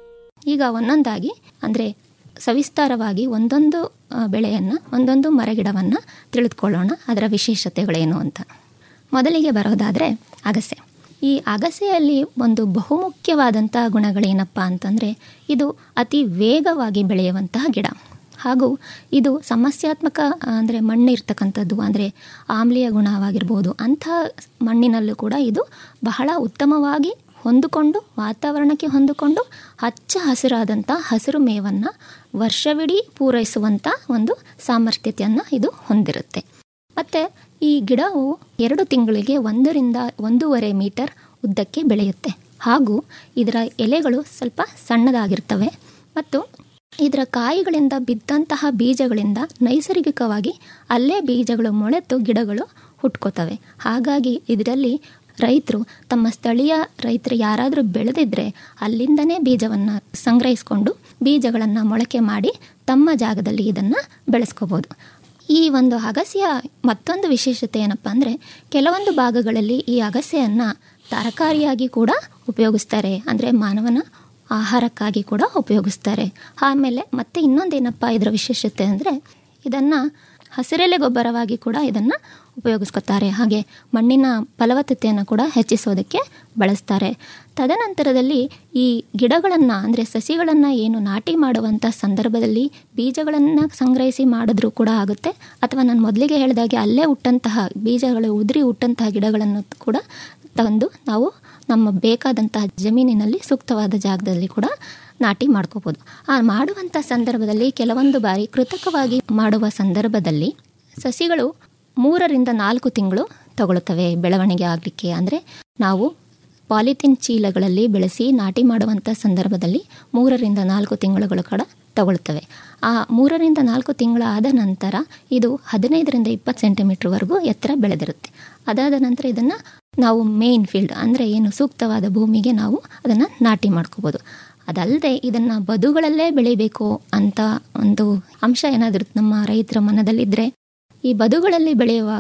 ಈಗ ಒಂದೊಂದಾಗಿ ಅಂದರೆ ಸವಿಸ್ತಾರವಾಗಿ ಒಂದೊಂದು ಬೆಳೆಯನ್ನು ಒಂದೊಂದು ಮರಗಿಡವನ್ನು ತಿಳಿದುಕೊಳ್ಳೋಣ ಅದರ ವಿಶೇಷತೆಗಳೇನು ಅಂತ ಮೊದಲಿಗೆ ಬರೋದಾದರೆ ಅಗಸೆ ಈ ಅಗಸೆಯಲ್ಲಿ ಒಂದು ಬಹುಮುಖ್ಯವಾದಂಥ ಗುಣಗಳೇನಪ್ಪ ಅಂತಂದರೆ ಇದು ಅತಿ ವೇಗವಾಗಿ ಬೆಳೆಯುವಂತಹ ಗಿಡ ಹಾಗೂ ಇದು ಸಮಸ್ಯಾತ್ಮಕ ಅಂದರೆ ಮಣ್ಣು ಇರ್ತಕ್ಕಂಥದ್ದು ಅಂದರೆ ಆಮ್ಲೀಯ ಗುಣವಾಗಿರ್ಬೋದು ಅಂಥ ಮಣ್ಣಿನಲ್ಲೂ ಕೂಡ ಇದು ಬಹಳ ಉತ್ತಮವಾಗಿ ಹೊಂದಿಕೊಂಡು ವಾತಾವರಣಕ್ಕೆ ಹೊಂದಿಕೊಂಡು ಹಚ್ಚ ಹಸಿರಾದಂಥ ಹಸಿರು ಮೇವನ್ನು ವರ್ಷವಿಡೀ ಪೂರೈಸುವಂಥ ಒಂದು ಸಾಮರ್ಥ್ಯತೆಯನ್ನು ಇದು ಹೊಂದಿರುತ್ತೆ ಮತ್ತು ಈ ಗಿಡವು ಎರಡು ತಿಂಗಳಿಗೆ ಒಂದರಿಂದ ಒಂದೂವರೆ ಮೀಟರ್ ಉದ್ದಕ್ಕೆ ಬೆಳೆಯುತ್ತೆ ಹಾಗೂ ಇದರ ಎಲೆಗಳು ಸ್ವಲ್ಪ ಸಣ್ಣದಾಗಿರ್ತವೆ ಮತ್ತು ಇದರ ಕಾಯಿಗಳಿಂದ ಬಿದ್ದಂತಹ ಬೀಜಗಳಿಂದ ನೈಸರ್ಗಿಕವಾಗಿ ಅಲ್ಲೇ ಬೀಜಗಳು ಮೊಳೆತು ಗಿಡಗಳು ಹುಟ್ಕೋತವೆ ಹಾಗಾಗಿ ಇದರಲ್ಲಿ ರೈತರು ತಮ್ಮ ಸ್ಥಳೀಯ ರೈತರು ಯಾರಾದರೂ ಬೆಳೆದಿದ್ರೆ ಅಲ್ಲಿಂದನೇ ಬೀಜವನ್ನು ಸಂಗ್ರಹಿಸಿಕೊಂಡು ಬೀಜಗಳನ್ನು ಮೊಳಕೆ ಮಾಡಿ ತಮ್ಮ ಜಾಗದಲ್ಲಿ ಇದನ್ನು ಬೆಳೆಸ್ಕೋಬೋದು ಈ ಒಂದು ಅಗಸೆಯ ಮತ್ತೊಂದು ವಿಶೇಷತೆ ಏನಪ್ಪ ಅಂದರೆ ಕೆಲವೊಂದು ಭಾಗಗಳಲ್ಲಿ ಈ ಅಗಸೆಯನ್ನು ತರಕಾರಿಯಾಗಿ ಕೂಡ ಉಪಯೋಗಿಸ್ತಾರೆ ಅಂದರೆ ಮಾನವನ ಆಹಾರಕ್ಕಾಗಿ ಕೂಡ ಉಪಯೋಗಿಸ್ತಾರೆ ಆಮೇಲೆ ಮತ್ತೆ ಇನ್ನೊಂದೇನಪ್ಪ ಇದರ ವಿಶೇಷತೆ ಅಂದರೆ ಇದನ್ನು ಹಸಿರೆಲೆ ಗೊಬ್ಬರವಾಗಿ ಕೂಡ ಇದನ್ನು ಉಪಯೋಗಿಸ್ಕೊತಾರೆ ಹಾಗೆ ಮಣ್ಣಿನ ಫಲವತ್ತತೆಯನ್ನು ಕೂಡ ಹೆಚ್ಚಿಸೋದಕ್ಕೆ ಬಳಸ್ತಾರೆ ತದನಂತರದಲ್ಲಿ ಈ ಗಿಡಗಳನ್ನು ಅಂದರೆ ಸಸಿಗಳನ್ನು ಏನು ನಾಟಿ ಮಾಡುವಂಥ ಸಂದರ್ಭದಲ್ಲಿ ಬೀಜಗಳನ್ನು ಸಂಗ್ರಹಿಸಿ ಮಾಡಿದ್ರೂ ಕೂಡ ಆಗುತ್ತೆ ಅಥವಾ ನಾನು ಮೊದಲಿಗೆ ಹೇಳಿದಾಗೆ ಅಲ್ಲೇ ಹುಟ್ಟಂತಹ ಬೀಜಗಳು ಉದುರಿ ಹುಟ್ಟಂತಹ ಗಿಡಗಳನ್ನು ಕೂಡ ತಂದು ನಾವು ನಮ್ಮ ಬೇಕಾದಂತಹ ಜಮೀನಿನಲ್ಲಿ ಸೂಕ್ತವಾದ ಜಾಗದಲ್ಲಿ ಕೂಡ ನಾಟಿ ಮಾಡ್ಕೋಬೋದು ಆ ಮಾಡುವಂಥ ಸಂದರ್ಭದಲ್ಲಿ ಕೆಲವೊಂದು ಬಾರಿ ಕೃತಕವಾಗಿ ಮಾಡುವ ಸಂದರ್ಭದಲ್ಲಿ ಸಸಿಗಳು ಮೂರರಿಂದ ನಾಲ್ಕು ತಿಂಗಳು ತಗೊಳ್ತವೆ ಬೆಳವಣಿಗೆ ಆಗಲಿಕ್ಕೆ ಅಂದರೆ ನಾವು ಪಾಲಿಥಿನ್ ಚೀಲಗಳಲ್ಲಿ ಬೆಳೆಸಿ ನಾಟಿ ಮಾಡುವಂಥ ಸಂದರ್ಭದಲ್ಲಿ ಮೂರರಿಂದ ನಾಲ್ಕು ತಿಂಗಳುಗಳು ಕೂಡ ತಗೊಳ್ತವೆ ಆ ಮೂರರಿಂದ ನಾಲ್ಕು ತಿಂಗಳಾದ ನಂತರ ಇದು ಹದಿನೈದರಿಂದ ಇಪ್ಪತ್ತು ಸೆಂಟಿಮೀಟ್ರ್ವರೆಗೂ ಎತ್ತರ ಬೆಳೆದಿರುತ್ತೆ ಅದಾದ ನಂತರ ಇದನ್ನು ನಾವು ಮೇನ್ ಫೀಲ್ಡ್ ಅಂದರೆ ಏನು ಸೂಕ್ತವಾದ ಭೂಮಿಗೆ ನಾವು ಅದನ್ನು ನಾಟಿ ಮಾಡ್ಕೋಬೋದು ಅದಲ್ಲದೆ ಇದನ್ನು ಬದುಗಳಲ್ಲೇ ಬೆಳಿಬೇಕು ಅಂತ ಒಂದು ಅಂಶ ಏನಾದರೂ ನಮ್ಮ ರೈತರ ಮನದಲ್ಲಿದ್ದರೆ ಈ ಬದುಗಳಲ್ಲಿ ಬೆಳೆಯುವಾಗ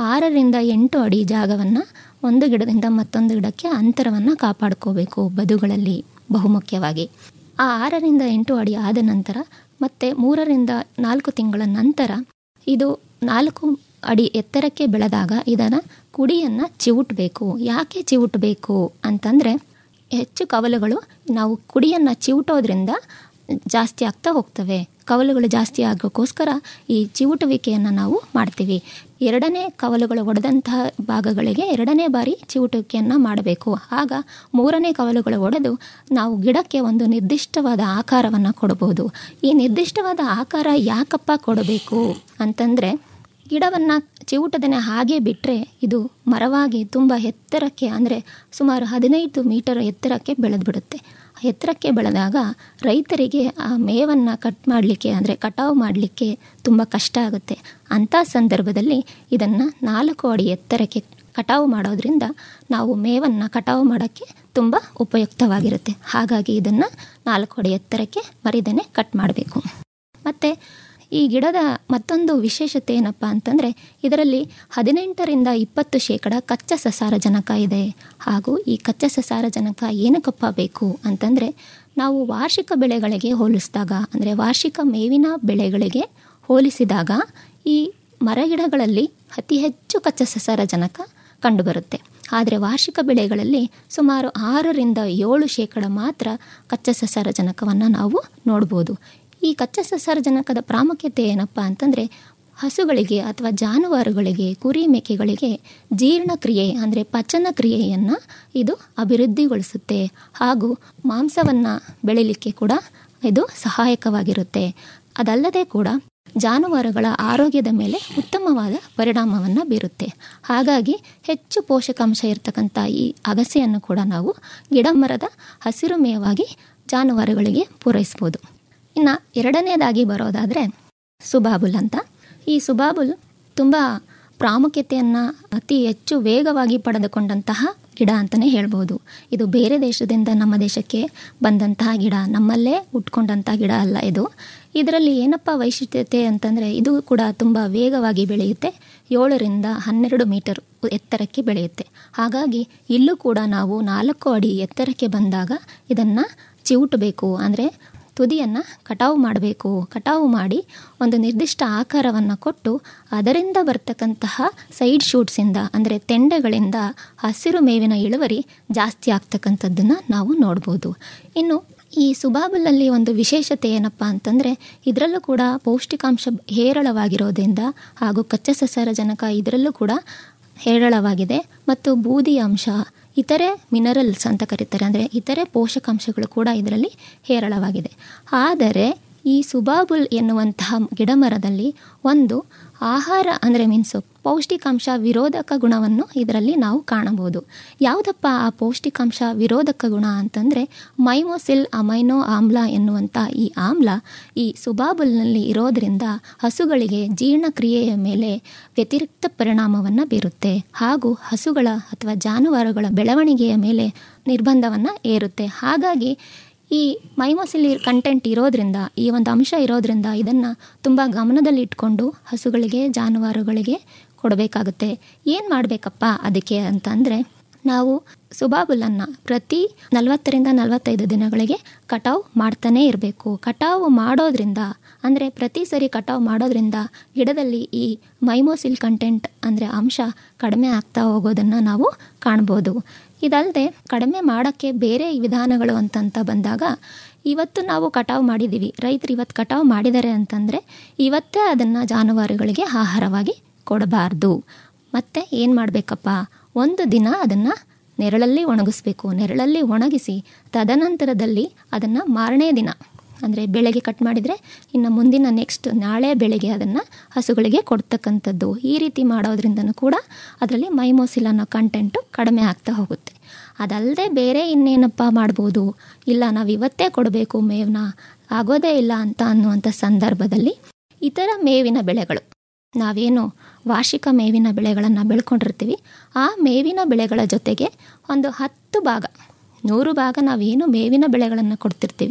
ಆರರಿಂದ ಎಂಟು ಅಡಿ ಜಾಗವನ್ನು ಒಂದು ಗಿಡದಿಂದ ಮತ್ತೊಂದು ಗಿಡಕ್ಕೆ ಅಂತರವನ್ನು ಕಾಪಾಡ್ಕೋಬೇಕು ಬದುಗಳಲ್ಲಿ ಬಹುಮುಖ್ಯವಾಗಿ ಆ ಆರರಿಂದ ಎಂಟು ಅಡಿ ಆದ ನಂತರ ಮತ್ತೆ ಮೂರರಿಂದ ನಾಲ್ಕು ತಿಂಗಳ ನಂತರ ಇದು ನಾಲ್ಕು ಅಡಿ ಎತ್ತರಕ್ಕೆ ಬೆಳೆದಾಗ ಇದನ್ನು ಕುಡಿಯನ್ನು ಚಿವುಟಬೇಕು ಯಾಕೆ ಚಿವುಟಬೇಕು ಅಂತಂದರೆ ಹೆಚ್ಚು ಕವಲುಗಳು ನಾವು ಕುಡಿಯನ್ನು ಚಿವುಟೋದ್ರಿಂದ ಜಾಸ್ತಿ ಆಗ್ತಾ ಹೋಗ್ತವೆ ಕವಲುಗಳು ಜಾಸ್ತಿ ಆಗೋಕ್ಕೋಸ್ಕರ ಈ ಚಿವುಟುವಿಕೆಯನ್ನು ನಾವು ಮಾಡ್ತೀವಿ ಎರಡನೇ ಕವಲುಗಳು ಒಡೆದಂತಹ ಭಾಗಗಳಿಗೆ ಎರಡನೇ ಬಾರಿ ಚಿವುಟುವಿಕೆಯನ್ನು ಮಾಡಬೇಕು ಆಗ ಮೂರನೇ ಕವಲುಗಳು ಒಡೆದು ನಾವು ಗಿಡಕ್ಕೆ ಒಂದು ನಿರ್ದಿಷ್ಟವಾದ ಆಕಾರವನ್ನು ಕೊಡಬಹುದು ಈ ನಿರ್ದಿಷ್ಟವಾದ ಆಕಾರ ಯಾಕಪ್ಪ ಕೊಡಬೇಕು ಅಂತಂದರೆ ಗಿಡವನ್ನು ಚಿವುಟದನೆ ಹಾಗೆ ಬಿಟ್ಟರೆ ಇದು ಮರವಾಗಿ ತುಂಬ ಎತ್ತರಕ್ಕೆ ಅಂದರೆ ಸುಮಾರು ಹದಿನೈದು ಮೀಟರ್ ಎತ್ತರಕ್ಕೆ ಬೆಳೆದು ಬಿಡುತ್ತೆ ಎತ್ತರಕ್ಕೆ ಬೆಳೆದಾಗ ರೈತರಿಗೆ ಆ ಮೇವನ್ನು ಕಟ್ ಮಾಡಲಿಕ್ಕೆ ಅಂದರೆ ಕಟಾವು ಮಾಡಲಿಕ್ಕೆ ತುಂಬ ಕಷ್ಟ ಆಗುತ್ತೆ ಅಂಥ ಸಂದರ್ಭದಲ್ಲಿ ಇದನ್ನು ನಾಲ್ಕು ಅಡಿ ಎತ್ತರಕ್ಕೆ ಕಟಾವು ಮಾಡೋದ್ರಿಂದ ನಾವು ಮೇವನ್ನು ಕಟಾವು ಮಾಡೋಕ್ಕೆ ತುಂಬ ಉಪಯುಕ್ತವಾಗಿರುತ್ತೆ ಹಾಗಾಗಿ ಇದನ್ನು ನಾಲ್ಕು ಅಡಿ ಎತ್ತರಕ್ಕೆ ಮರಿದೇನೆ ಕಟ್ ಮಾಡಬೇಕು ಮತ್ತು ಈ ಗಿಡದ ಮತ್ತೊಂದು ವಿಶೇಷತೆ ಏನಪ್ಪ ಅಂತಂದರೆ ಇದರಲ್ಲಿ ಹದಿನೆಂಟರಿಂದ ಇಪ್ಪತ್ತು ಶೇಕಡ ಕಚ್ಚಾ ಸಸಾರಜನಕ ಇದೆ ಹಾಗೂ ಈ ಕಚ್ಚಾ ಸಸಾರಜನಕ ಏನಕ್ಕಪ್ಪ ಬೇಕು ಅಂತಂದರೆ ನಾವು ವಾರ್ಷಿಕ ಬೆಳೆಗಳಿಗೆ ಹೋಲಿಸಿದಾಗ ಅಂದರೆ ವಾರ್ಷಿಕ ಮೇವಿನ ಬೆಳೆಗಳಿಗೆ ಹೋಲಿಸಿದಾಗ ಈ ಮರಗಿಡಗಳಲ್ಲಿ ಅತಿ ಹೆಚ್ಚು ಕಚ್ಚಾ ಸಸಾರಜನಕ ಕಂಡುಬರುತ್ತೆ ಆದರೆ ವಾರ್ಷಿಕ ಬೆಳೆಗಳಲ್ಲಿ ಸುಮಾರು ಆರರಿಂದ ಏಳು ಶೇಕಡ ಮಾತ್ರ ಕಚ್ಚಾ ಸಸಾರಜನಕವನ್ನು ನಾವು ನೋಡ್ಬೋದು ಈ ಕಚ್ಚಾ ಸಸಾರಜನಕದ ಪ್ರಾಮುಖ್ಯತೆ ಏನಪ್ಪ ಅಂತಂದರೆ ಹಸುಗಳಿಗೆ ಅಥವಾ ಜಾನುವಾರುಗಳಿಗೆ ಕುರಿ ಮೇಕೆಗಳಿಗೆ ಜೀರ್ಣಕ್ರಿಯೆ ಅಂದರೆ ಪಚನ ಕ್ರಿಯೆಯನ್ನು ಇದು ಅಭಿವೃದ್ಧಿಗೊಳಿಸುತ್ತೆ ಹಾಗೂ ಮಾಂಸವನ್ನು ಬೆಳಿಲಿಕ್ಕೆ ಕೂಡ ಇದು ಸಹಾಯಕವಾಗಿರುತ್ತೆ ಅದಲ್ಲದೆ ಕೂಡ ಜಾನುವಾರುಗಳ ಆರೋಗ್ಯದ ಮೇಲೆ ಉತ್ತಮವಾದ ಪರಿಣಾಮವನ್ನು ಬೀರುತ್ತೆ ಹಾಗಾಗಿ ಹೆಚ್ಚು ಪೋಷಕಾಂಶ ಇರತಕ್ಕಂಥ ಈ ಅಗಸೆಯನ್ನು ಕೂಡ ನಾವು ಗಿಡಮರದ ಹಸಿರು ಮೇವಾಗಿ ಜಾನುವಾರುಗಳಿಗೆ ಪೂರೈಸ್ಬೋದು ಇನ್ನು ಎರಡನೇದಾಗಿ ಬರೋದಾದರೆ ಸುಬಾಬುಲ್ ಅಂತ ಈ ಸುಬಾಬುಲ್ ತುಂಬ ಪ್ರಾಮುಖ್ಯತೆಯನ್ನು ಅತಿ ಹೆಚ್ಚು ವೇಗವಾಗಿ ಪಡೆದುಕೊಂಡಂತಹ ಗಿಡ ಅಂತಲೇ ಹೇಳ್ಬೋದು ಇದು ಬೇರೆ ದೇಶದಿಂದ ನಮ್ಮ ದೇಶಕ್ಕೆ ಬಂದಂತಹ ಗಿಡ ನಮ್ಮಲ್ಲೇ ಉಟ್ಕೊಂಡಂಥ ಗಿಡ ಅಲ್ಲ ಇದು ಇದರಲ್ಲಿ ಏನಪ್ಪ ವೈಶಿಷ್ಟ್ಯತೆ ಅಂತಂದರೆ ಇದು ಕೂಡ ತುಂಬ ವೇಗವಾಗಿ ಬೆಳೆಯುತ್ತೆ ಏಳರಿಂದ ಹನ್ನೆರಡು ಮೀಟರ್ ಎತ್ತರಕ್ಕೆ ಬೆಳೆಯುತ್ತೆ ಹಾಗಾಗಿ ಇಲ್ಲೂ ಕೂಡ ನಾವು ನಾಲ್ಕು ಅಡಿ ಎತ್ತರಕ್ಕೆ ಬಂದಾಗ ಇದನ್ನು ಚಿವುಟಬೇಕು ಅಂದರೆ ತುದಿಯನ್ನು ಕಟಾವು ಮಾಡಬೇಕು ಕಟಾವು ಮಾಡಿ ಒಂದು ನಿರ್ದಿಷ್ಟ ಆಕಾರವನ್ನು ಕೊಟ್ಟು ಅದರಿಂದ ಬರ್ತಕ್ಕಂತಹ ಸೈಡ್ ಶೂಟ್ಸಿಂದ ಅಂದರೆ ತೆಂಡೆಗಳಿಂದ ಹಸಿರು ಮೇವಿನ ಇಳುವರಿ ಜಾಸ್ತಿ ಆಗ್ತಕ್ಕಂಥದ್ದನ್ನು ನಾವು ನೋಡ್ಬೋದು ಇನ್ನು ಈ ಸುಬಾಬುಲಲ್ಲಿ ಒಂದು ವಿಶೇಷತೆ ಏನಪ್ಪ ಅಂತಂದರೆ ಇದರಲ್ಲೂ ಕೂಡ ಪೌಷ್ಟಿಕಾಂಶ ಹೇರಳವಾಗಿರೋದ್ರಿಂದ ಹಾಗೂ ಕಚ್ಚಾ ಸಸಾರಜನಕ ಇದರಲ್ಲೂ ಕೂಡ ಹೇರಳವಾಗಿದೆ ಮತ್ತು ಬೂದಿ ಅಂಶ ಇತರೆ ಮಿನರಲ್ಸ್ ಅಂತ ಕರೀತಾರೆ ಅಂದರೆ ಇತರೆ ಪೋಷಕಾಂಶಗಳು ಕೂಡ ಇದರಲ್ಲಿ ಹೇರಳವಾಗಿದೆ ಆದರೆ ಈ ಸುಬಾಬುಲ್ ಎನ್ನುವಂತಹ ಗಿಡಮರದಲ್ಲಿ ಒಂದು ಆಹಾರ ಅಂದರೆ ಮೀನ್ಸು ಪೌಷ್ಟಿಕಾಂಶ ವಿರೋಧಕ ಗುಣವನ್ನು ಇದರಲ್ಲಿ ನಾವು ಕಾಣಬಹುದು ಯಾವುದಪ್ಪ ಆ ಪೌಷ್ಟಿಕಾಂಶ ವಿರೋಧಕ ಗುಣ ಅಂತಂದರೆ ಮೈಮೋಸಿಲ್ ಅಮೈನೋ ಆಮ್ಲ ಎನ್ನುವಂಥ ಈ ಆಮ್ಲ ಈ ಸುಬಾಬುಲ್ನಲ್ಲಿ ಇರೋದರಿಂದ ಹಸುಗಳಿಗೆ ಜೀರ್ಣಕ್ರಿಯೆಯ ಮೇಲೆ ವ್ಯತಿರಿಕ್ತ ಪರಿಣಾಮವನ್ನು ಬೀರುತ್ತೆ ಹಾಗೂ ಹಸುಗಳ ಅಥವಾ ಜಾನುವಾರುಗಳ ಬೆಳವಣಿಗೆಯ ಮೇಲೆ ನಿರ್ಬಂಧವನ್ನು ಏರುತ್ತೆ ಹಾಗಾಗಿ ಈ ಮೈಮೋಸಿಲಿ ಕಂಟೆಂಟ್ ಇರೋದ್ರಿಂದ ಈ ಒಂದು ಅಂಶ ಇರೋದ್ರಿಂದ ಇದನ್ನು ತುಂಬ ಗಮನದಲ್ಲಿಟ್ಕೊಂಡು ಹಸುಗಳಿಗೆ ಜಾನುವಾರುಗಳಿಗೆ ಕೊಡಬೇಕಾಗುತ್ತೆ ಏನು ಮಾಡಬೇಕಪ್ಪ ಅದಕ್ಕೆ ಅಂತಂದರೆ ನಾವು ಸುಬಾಬುಲನ್ನು ಪ್ರತಿ ನಲವತ್ತರಿಂದ ನಲವತ್ತೈದು ದಿನಗಳಿಗೆ ಕಟಾವು ಮಾಡ್ತಾನೇ ಇರಬೇಕು ಕಟಾವು ಮಾಡೋದ್ರಿಂದ ಅಂದರೆ ಪ್ರತಿ ಸರಿ ಕಟಾವು ಮಾಡೋದ್ರಿಂದ ಗಿಡದಲ್ಲಿ ಈ ಮೈಮೋಸಿಲ್ ಕಂಟೆಂಟ್ ಅಂದರೆ ಅಂಶ ಕಡಿಮೆ ಆಗ್ತಾ ಹೋಗೋದನ್ನು ನಾವು ಕಾಣ್ಬೋದು ಇದಲ್ಲದೆ ಕಡಿಮೆ ಮಾಡೋಕ್ಕೆ ಬೇರೆ ವಿಧಾನಗಳು ಅಂತಂತ ಬಂದಾಗ ಇವತ್ತು ನಾವು ಕಟಾವು ಮಾಡಿದ್ದೀವಿ ರೈತರು ಇವತ್ತು ಕಟಾವು ಮಾಡಿದ್ದಾರೆ ಅಂತಂದರೆ ಇವತ್ತೇ ಅದನ್ನು ಜಾನುವಾರುಗಳಿಗೆ ಆಹಾರವಾಗಿ ಕೊಡಬಾರ್ದು ಮತ್ತು ಏನು ಮಾಡಬೇಕಪ್ಪ ಒಂದು ದಿನ ಅದನ್ನು ನೆರಳಲ್ಲಿ ಒಣಗಿಸ್ಬೇಕು ನೆರಳಲ್ಲಿ ಒಣಗಿಸಿ ತದನಂತರದಲ್ಲಿ ಅದನ್ನು ಮಾರನೇ ದಿನ ಅಂದರೆ ಬೆಳಗ್ಗೆ ಕಟ್ ಮಾಡಿದರೆ ಇನ್ನು ಮುಂದಿನ ನೆಕ್ಸ್ಟ್ ನಾಳೆ ಬೆಳಗ್ಗೆ ಅದನ್ನು ಹಸುಗಳಿಗೆ ಕೊಡ್ತಕ್ಕಂಥದ್ದು ಈ ರೀತಿ ಮಾಡೋದ್ರಿಂದನೂ ಕೂಡ ಅದರಲ್ಲಿ ಮೈಮೋಸಿಲ್ ಅನ್ನೋ ಕಂಟೆಂಟು ಕಡಿಮೆ ಆಗ್ತಾ ಹೋಗುತ್ತೆ ಅದಲ್ಲದೆ ಬೇರೆ ಇನ್ನೇನಪ್ಪ ಮಾಡ್ಬೋದು ಇಲ್ಲ ನಾವು ಇವತ್ತೇ ಕೊಡಬೇಕು ಮೇವನ್ನ ಆಗೋದೇ ಇಲ್ಲ ಅಂತ ಅನ್ನುವಂಥ ಸಂದರ್ಭದಲ್ಲಿ ಇತರ ಮೇವಿನ ಬೆಳೆಗಳು ನಾವೇನು ವಾರ್ಷಿಕ ಮೇವಿನ ಬೆಳೆಗಳನ್ನು ಬೆಳ್ಕೊಂಡಿರ್ತೀವಿ ಆ ಮೇವಿನ ಬೆಳೆಗಳ ಜೊತೆಗೆ ಒಂದು ಹತ್ತು ಭಾಗ ನೂರು ಭಾಗ ನಾವೇನು ಮೇವಿನ ಬೆಳೆಗಳನ್ನು ಕೊಡ್ತಿರ್ತೀವಿ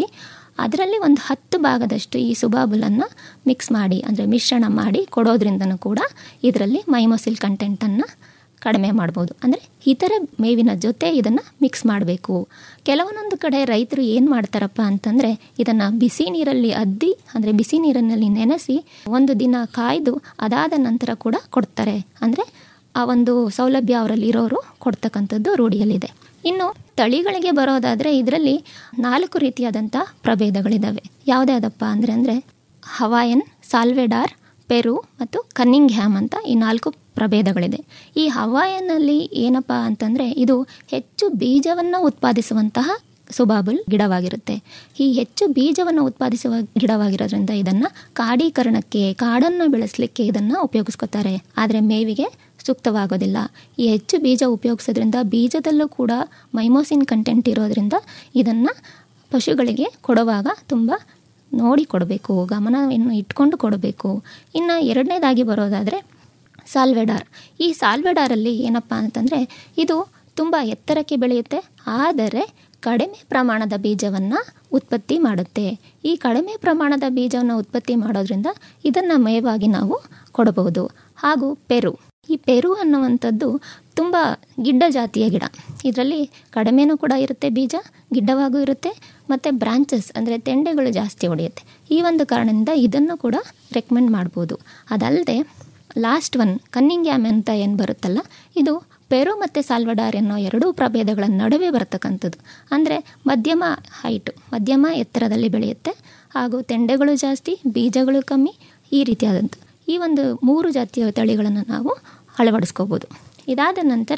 ಅದರಲ್ಲಿ ಒಂದು ಹತ್ತು ಭಾಗದಷ್ಟು ಈ ಸುಬಾಬುಲನ್ನು ಮಿಕ್ಸ್ ಮಾಡಿ ಅಂದರೆ ಮಿಶ್ರಣ ಮಾಡಿ ಕೊಡೋದ್ರಿಂದನೂ ಕೂಡ ಇದರಲ್ಲಿ ಮೈಮೋಸಿಲ್ ಕಂಟೆಂಟನ್ನು ಕಡಿಮೆ ಮಾಡ್ಬೋದು ಅಂದರೆ ಇತರ ಮೇವಿನ ಜೊತೆ ಇದನ್ನು ಮಿಕ್ಸ್ ಮಾಡಬೇಕು ಕೆಲವೊಂದೊಂದು ಕಡೆ ರೈತರು ಏನು ಮಾಡ್ತಾರಪ್ಪ ಅಂತಂದರೆ ಇದನ್ನು ಬಿಸಿ ನೀರಲ್ಲಿ ಅದ್ದಿ ಅಂದರೆ ಬಿಸಿ ನೀರಿನಲ್ಲಿ ನೆನೆಸಿ ಒಂದು ದಿನ ಕಾಯ್ದು ಅದಾದ ನಂತರ ಕೂಡ ಕೊಡ್ತಾರೆ ಅಂದರೆ ಆ ಒಂದು ಸೌಲಭ್ಯ ಅವರಲ್ಲಿ ಇರೋರು ಕೊಡ್ತಕ್ಕಂಥದ್ದು ರೂಢಿಯಲ್ಲಿದೆ ಇನ್ನು ತಳಿಗಳಿಗೆ ಬರೋದಾದರೆ ಇದರಲ್ಲಿ ನಾಲ್ಕು ರೀತಿಯಾದಂಥ ಪ್ರಭೇದಗಳಿದ್ದಾವೆ ಯಾವುದ್ಯಾವುದಪ್ಪ ಅಂದರೆ ಅಂದರೆ ಹವಾಯನ್ ಸಾಲ್ವೆಡಾರ್ ಪೆರು ಮತ್ತು ಕನ್ನಿಂಗ್ ಹ್ಯಾಮ್ ಅಂತ ಈ ನಾಲ್ಕು ಪ್ರಭೇದಗಳಿದೆ ಈ ಹವಾಯನ್ನಲ್ಲಿ ಏನಪ್ಪ ಅಂತಂದರೆ ಇದು ಹೆಚ್ಚು ಬೀಜವನ್ನು ಉತ್ಪಾದಿಸುವಂತಹ ಸುಬಾಬುಲ್ ಗಿಡವಾಗಿರುತ್ತೆ ಈ ಹೆಚ್ಚು ಬೀಜವನ್ನು ಉತ್ಪಾದಿಸುವ ಗಿಡವಾಗಿರೋದ್ರಿಂದ ಇದನ್ನು ಕಾಡೀಕರಣಕ್ಕೆ ಕಾಡನ್ನು ಬೆಳೆಸಲಿಕ್ಕೆ ಇದನ್ನು ಉಪಯೋಗಿಸ್ಕೊತಾರೆ ಆದರೆ ಮೇವಿಗೆ ಸೂಕ್ತವಾಗೋದಿಲ್ಲ ಈ ಹೆಚ್ಚು ಬೀಜ ಉಪಯೋಗಿಸೋದ್ರಿಂದ ಬೀಜದಲ್ಲೂ ಕೂಡ ಮೈಮೋಸಿನ್ ಕಂಟೆಂಟ್ ಇರೋದ್ರಿಂದ ಇದನ್ನು ಪಶುಗಳಿಗೆ ಕೊಡುವಾಗ ತುಂಬ ನೋಡಿ ಕೊಡಬೇಕು ಗಮನವನ್ನು ಇಟ್ಕೊಂಡು ಕೊಡಬೇಕು ಇನ್ನು ಎರಡನೇದಾಗಿ ಬರೋದಾದರೆ ಸಾಲ್ವೆಡಾರ್ ಈ ಸಾಲ್ವೆಡಾರಲ್ಲಿ ಏನಪ್ಪ ಅಂತಂದರೆ ಇದು ತುಂಬ ಎತ್ತರಕ್ಕೆ ಬೆಳೆಯುತ್ತೆ ಆದರೆ ಕಡಿಮೆ ಪ್ರಮಾಣದ ಬೀಜವನ್ನು ಉತ್ಪತ್ತಿ ಮಾಡುತ್ತೆ ಈ ಕಡಿಮೆ ಪ್ರಮಾಣದ ಬೀಜವನ್ನು ಉತ್ಪತ್ತಿ ಮಾಡೋದ್ರಿಂದ ಇದನ್ನು ಮೇವಾಗಿ ನಾವು ಕೊಡಬಹುದು ಹಾಗೂ ಪೆರು ಈ ಪೆರು ಅನ್ನುವಂಥದ್ದು ತುಂಬ ಗಿಡ್ಡ ಜಾತಿಯ ಗಿಡ ಇದರಲ್ಲಿ ಕಡಿಮೆನೂ ಕೂಡ ಇರುತ್ತೆ ಬೀಜ ಗಿಡ್ಡವಾಗೂ ಇರುತ್ತೆ ಮತ್ತು ಬ್ರಾಂಚಸ್ ಅಂದರೆ ತೆಂಡೆಗಳು ಜಾಸ್ತಿ ಹೊಡೆಯುತ್ತೆ ಈ ಒಂದು ಕಾರಣದಿಂದ ಇದನ್ನು ಕೂಡ ರೆಕಮೆಂಡ್ ಮಾಡ್ಬೋದು ಅದಲ್ಲದೆ ಲಾಸ್ಟ್ ಒನ್ ಕನ್ನಿಂಗ್ ಯಾಮ್ ಅಂತ ಏನು ಬರುತ್ತಲ್ಲ ಇದು ಪೆರು ಮತ್ತು ಸಾಲ್ವಡಾರ್ ಅನ್ನೋ ಎರಡೂ ಪ್ರಭೇದಗಳ ನಡುವೆ ಬರ್ತಕ್ಕಂಥದ್ದು ಅಂದರೆ ಮಧ್ಯಮ ಹೈಟು ಮಧ್ಯಮ ಎತ್ತರದಲ್ಲಿ ಬೆಳೆಯುತ್ತೆ ಹಾಗೂ ತೆಂಡೆಗಳು ಜಾಸ್ತಿ ಬೀಜಗಳು ಕಮ್ಮಿ ಈ ರೀತಿಯಾದಂಥ ಈ ಒಂದು ಮೂರು ಜಾತಿಯ ತಳಿಗಳನ್ನು ನಾವು ಅಳವಡಿಸ್ಕೋಬೋದು ಇದಾದ ನಂತರ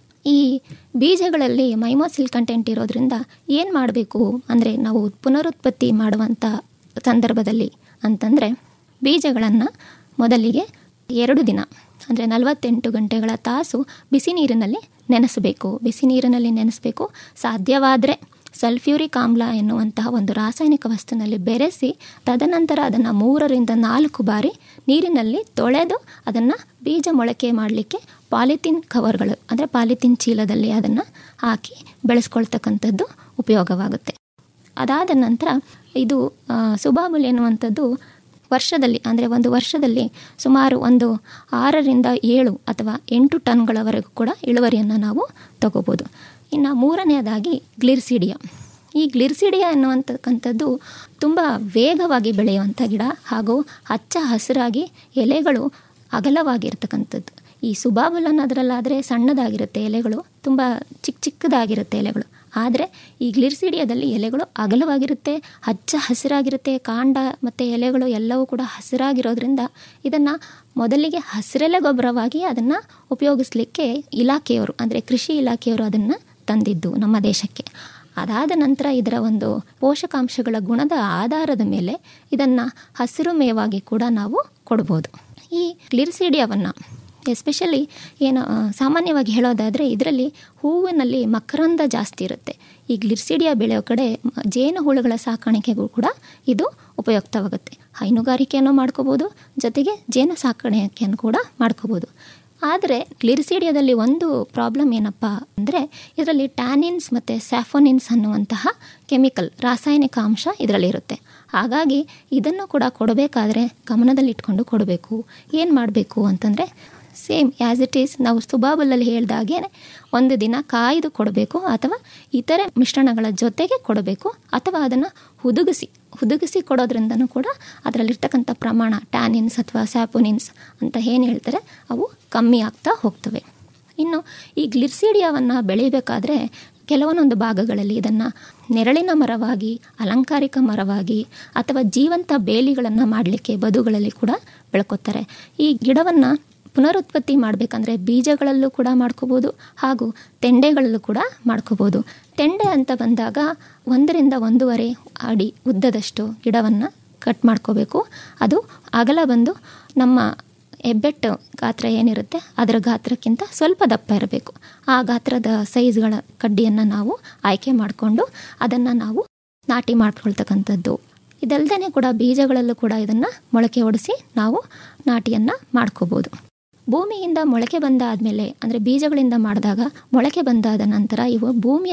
ಈ ಬೀಜಗಳಲ್ಲಿ ಮೈಮೋಸಿಲ್ ಕಂಟೆಂಟ್ ಇರೋದ್ರಿಂದ ಏನು ಮಾಡಬೇಕು ಅಂದರೆ ನಾವು ಪುನರುತ್ಪತ್ತಿ ಮಾಡುವಂಥ ಸಂದರ್ಭದಲ್ಲಿ ಅಂತಂದರೆ ಬೀಜಗಳನ್ನು ಮೊದಲಿಗೆ ಎರಡು ದಿನ ಅಂದರೆ ನಲವತ್ತೆಂಟು ಗಂಟೆಗಳ ತಾಸು ಬಿಸಿ ನೀರಿನಲ್ಲಿ ನೆನೆಸಬೇಕು ಬಿಸಿ ನೀರಿನಲ್ಲಿ ನೆನೆಸಬೇಕು ಸಾಧ್ಯವಾದರೆ ಸಲ್ಫ್ಯೂರಿಕ್ ಆಮ್ಲ ಎನ್ನುವಂತಹ ಒಂದು ರಾಸಾಯನಿಕ ವಸ್ತುವಿನಲ್ಲಿ ಬೆರೆಸಿ ತದನಂತರ ಅದನ್ನು ಮೂರರಿಂದ ನಾಲ್ಕು ಬಾರಿ ನೀರಿನಲ್ಲಿ ತೊಳೆದು ಅದನ್ನು ಬೀಜ ಮೊಳಕೆ ಮಾಡಲಿಕ್ಕೆ ಪಾಲಿಥಿನ್ ಕವರ್ಗಳು ಅಂದರೆ ಪಾಲಿಥಿನ್ ಚೀಲದಲ್ಲಿ ಅದನ್ನು ಹಾಕಿ ಬೆಳೆಸ್ಕೊಳ್ತಕ್ಕಂಥದ್ದು ಉಪಯೋಗವಾಗುತ್ತೆ ಅದಾದ ನಂತರ ಇದು ಸುಬಾಬುಲ್ ಎನ್ನುವಂಥದ್ದು ವರ್ಷದಲ್ಲಿ ಅಂದರೆ ಒಂದು ವರ್ಷದಲ್ಲಿ ಸುಮಾರು ಒಂದು ಆರರಿಂದ ಏಳು ಅಥವಾ ಎಂಟು ಟನ್ಗಳವರೆಗೂ ಕೂಡ ಇಳುವರಿಯನ್ನು ನಾವು ತಗೋಬೋದು ಇನ್ನು ಮೂರನೆಯದಾಗಿ ಗ್ಲಿರ್ಸಿಡಿಯಾ ಈ ಗ್ಲಿರ್ಸಿಡಿಯಾ ಎನ್ನುವಂತಕ್ಕಂಥದ್ದು ತುಂಬ ವೇಗವಾಗಿ ಬೆಳೆಯುವಂಥ ಗಿಡ ಹಾಗೂ ಹಚ್ಚ ಹಸಿರಾಗಿ ಎಲೆಗಳು ಅಗಲವಾಗಿರ್ತಕ್ಕಂಥದ್ದು ಈ ಸುಬಾಬುಲ್ ಅನ್ನೋದ್ರಲ್ಲಾದರೆ ಸಣ್ಣದಾಗಿರುತ್ತೆ ಎಲೆಗಳು ತುಂಬ ಚಿಕ್ಕ ಚಿಕ್ಕದಾಗಿರುತ್ತೆ ಎಲೆಗಳು ಆದರೆ ಈ ಗ್ಲಿರ್ಸಿಡಿಯಾದಲ್ಲಿ ಎಲೆಗಳು ಅಗಲವಾಗಿರುತ್ತೆ ಹಚ್ಚ ಹಸಿರಾಗಿರುತ್ತೆ ಕಾಂಡ ಮತ್ತು ಎಲೆಗಳು ಎಲ್ಲವೂ ಕೂಡ ಹಸಿರಾಗಿರೋದ್ರಿಂದ ಇದನ್ನು ಮೊದಲಿಗೆ ಹಸಿರೆಲೆ ಗೊಬ್ಬರವಾಗಿ ಅದನ್ನು ಉಪಯೋಗಿಸ್ಲಿಕ್ಕೆ ಇಲಾಖೆಯವರು ಅಂದರೆ ಕೃಷಿ ಇಲಾಖೆಯವರು ಅದನ್ನು ತಂದಿದ್ದು ನಮ್ಮ ದೇಶಕ್ಕೆ ಅದಾದ ನಂತರ ಇದರ ಒಂದು ಪೋಷಕಾಂಶಗಳ ಗುಣದ ಆಧಾರದ ಮೇಲೆ ಇದನ್ನು ಹಸಿರು ಮೇವಾಗಿ ಕೂಡ ನಾವು ಕೊಡ್ಬೋದು ಈ ಗ್ಲಿರ್ಸಿಡಿಯಾವನ್ನು ಎಸ್ಪೆಷಲಿ ಏನು ಸಾಮಾನ್ಯವಾಗಿ ಹೇಳೋದಾದರೆ ಇದರಲ್ಲಿ ಹೂವಿನಲ್ಲಿ ಮಕರಂದ ಜಾಸ್ತಿ ಇರುತ್ತೆ ಈ ಗ್ಲಿರ್ಸಿಡಿಯಾ ಬೆಳೆಯೋ ಕಡೆ ಜೇನು ಹುಳುಗಳ ಸಾಕಾಣಿಕೆಗೂ ಕೂಡ ಇದು ಉಪಯುಕ್ತವಾಗುತ್ತೆ ಹೈನುಗಾರಿಕೆಯನ್ನು ಮಾಡ್ಕೋಬೋದು ಜೊತೆಗೆ ಜೇನು ಸಾಕಾಣಿಕೆಯನ್ನು ಕೂಡ ಮಾಡ್ಕೋಬೋದು ಆದರೆ ಗ್ಲಿರ್ಸಿಡಿಯಾದಲ್ಲಿ ಒಂದು ಪ್ರಾಬ್ಲಮ್ ಏನಪ್ಪ ಅಂದರೆ ಇದರಲ್ಲಿ ಟ್ಯಾನಿನ್ಸ್ ಮತ್ತು ಸ್ಯಾಫೋನಿನ್ಸ್ ಅನ್ನುವಂತಹ ಕೆಮಿಕಲ್ ರಾಸಾಯನಿಕ ಅಂಶ ಇದರಲ್ಲಿರುತ್ತೆ ಹಾಗಾಗಿ ಇದನ್ನು ಕೂಡ ಕೊಡಬೇಕಾದ್ರೆ ಗಮನದಲ್ಲಿಟ್ಕೊಂಡು ಕೊಡಬೇಕು ಏನು ಮಾಡಬೇಕು ಅಂತಂದರೆ ಸೇಮ್ ಆ್ಯಸ್ ಇಟ್ ಈಸ್ ನಾವು ಸುಬಾಬಲಲ್ಲಿ ಹೇಳ್ದಾಗೆ ಒಂದು ದಿನ ಕಾಯ್ದು ಕೊಡಬೇಕು ಅಥವಾ ಇತರೆ ಮಿಶ್ರಣಗಳ ಜೊತೆಗೆ ಕೊಡಬೇಕು ಅಥವಾ ಅದನ್ನು ಹುದುಗಿಸಿ ಹುದುಗಿಸಿ ಕೊಡೋದ್ರಿಂದನೂ ಕೂಡ ಅದರಲ್ಲಿರ್ತಕ್ಕಂಥ ಪ್ರಮಾಣ ಟ್ಯಾನಿನ್ಸ್ ಅಥವಾ ಸ್ಯಾಪೋನಿನ್ಸ್ ಅಂತ ಏನು ಹೇಳ್ತಾರೆ ಅವು ಕಮ್ಮಿ ಆಗ್ತಾ ಹೋಗ್ತವೆ ಇನ್ನು ಈ ಗ್ಲಿರ್ಸಿಡಿಯಾವನ್ನು ಬೆಳಿಬೇಕಾದ್ರೆ ಕೆಲವೊಂದೊಂದು ಭಾಗಗಳಲ್ಲಿ ಇದನ್ನು ನೆರಳಿನ ಮರವಾಗಿ ಅಲಂಕಾರಿಕ ಮರವಾಗಿ ಅಥವಾ ಜೀವಂತ ಬೇಲಿಗಳನ್ನು ಮಾಡಲಿಕ್ಕೆ ಬದುಗಳಲ್ಲಿ ಕೂಡ ಬೆಳ್ಕೊತಾರೆ ಈ ಗಿಡವನ್ನು ಪುನರುತ್ಪತ್ತಿ ಮಾಡಬೇಕಂದ್ರೆ ಬೀಜಗಳಲ್ಲೂ ಕೂಡ ಮಾಡ್ಕೋಬೋದು ಹಾಗೂ ತೆಂಡೆಗಳಲ್ಲೂ ಕೂಡ ಮಾಡ್ಕೋಬೋದು ತೆಂಡೆ ಅಂತ ಬಂದಾಗ ಒಂದರಿಂದ ಒಂದೂವರೆ ಅಡಿ ಉದ್ದದಷ್ಟು ಗಿಡವನ್ನು ಕಟ್ ಮಾಡ್ಕೋಬೇಕು ಅದು ಅಗಲ ಬಂದು ನಮ್ಮ ಹೆಬ್ಬೆಟ್ಟು ಗಾತ್ರ ಏನಿರುತ್ತೆ ಅದರ ಗಾತ್ರಕ್ಕಿಂತ ಸ್ವಲ್ಪ ದಪ್ಪ ಇರಬೇಕು ಆ ಗಾತ್ರದ ಸೈಜ್ಗಳ ಕಡ್ಡಿಯನ್ನು ನಾವು ಆಯ್ಕೆ ಮಾಡಿಕೊಂಡು ಅದನ್ನು ನಾವು ನಾಟಿ ಮಾಡ್ಕೊಳ್ತಕ್ಕಂಥದ್ದು ಇದಲ್ದೇ ಕೂಡ ಬೀಜಗಳಲ್ಲೂ ಕೂಡ ಇದನ್ನು ಮೊಳಕೆ ಒಡಿಸಿ ನಾವು ನಾಟಿಯನ್ನು ಮಾಡ್ಕೋಬೋದು ಭೂಮಿಯಿಂದ ಮೊಳಕೆ ಬಂದಾದಮೇಲೆ ಅಂದರೆ ಬೀಜಗಳಿಂದ ಮಾಡಿದಾಗ ಮೊಳಕೆ ಬಂದಾದ ನಂತರ ಇವು ಭೂಮಿಯ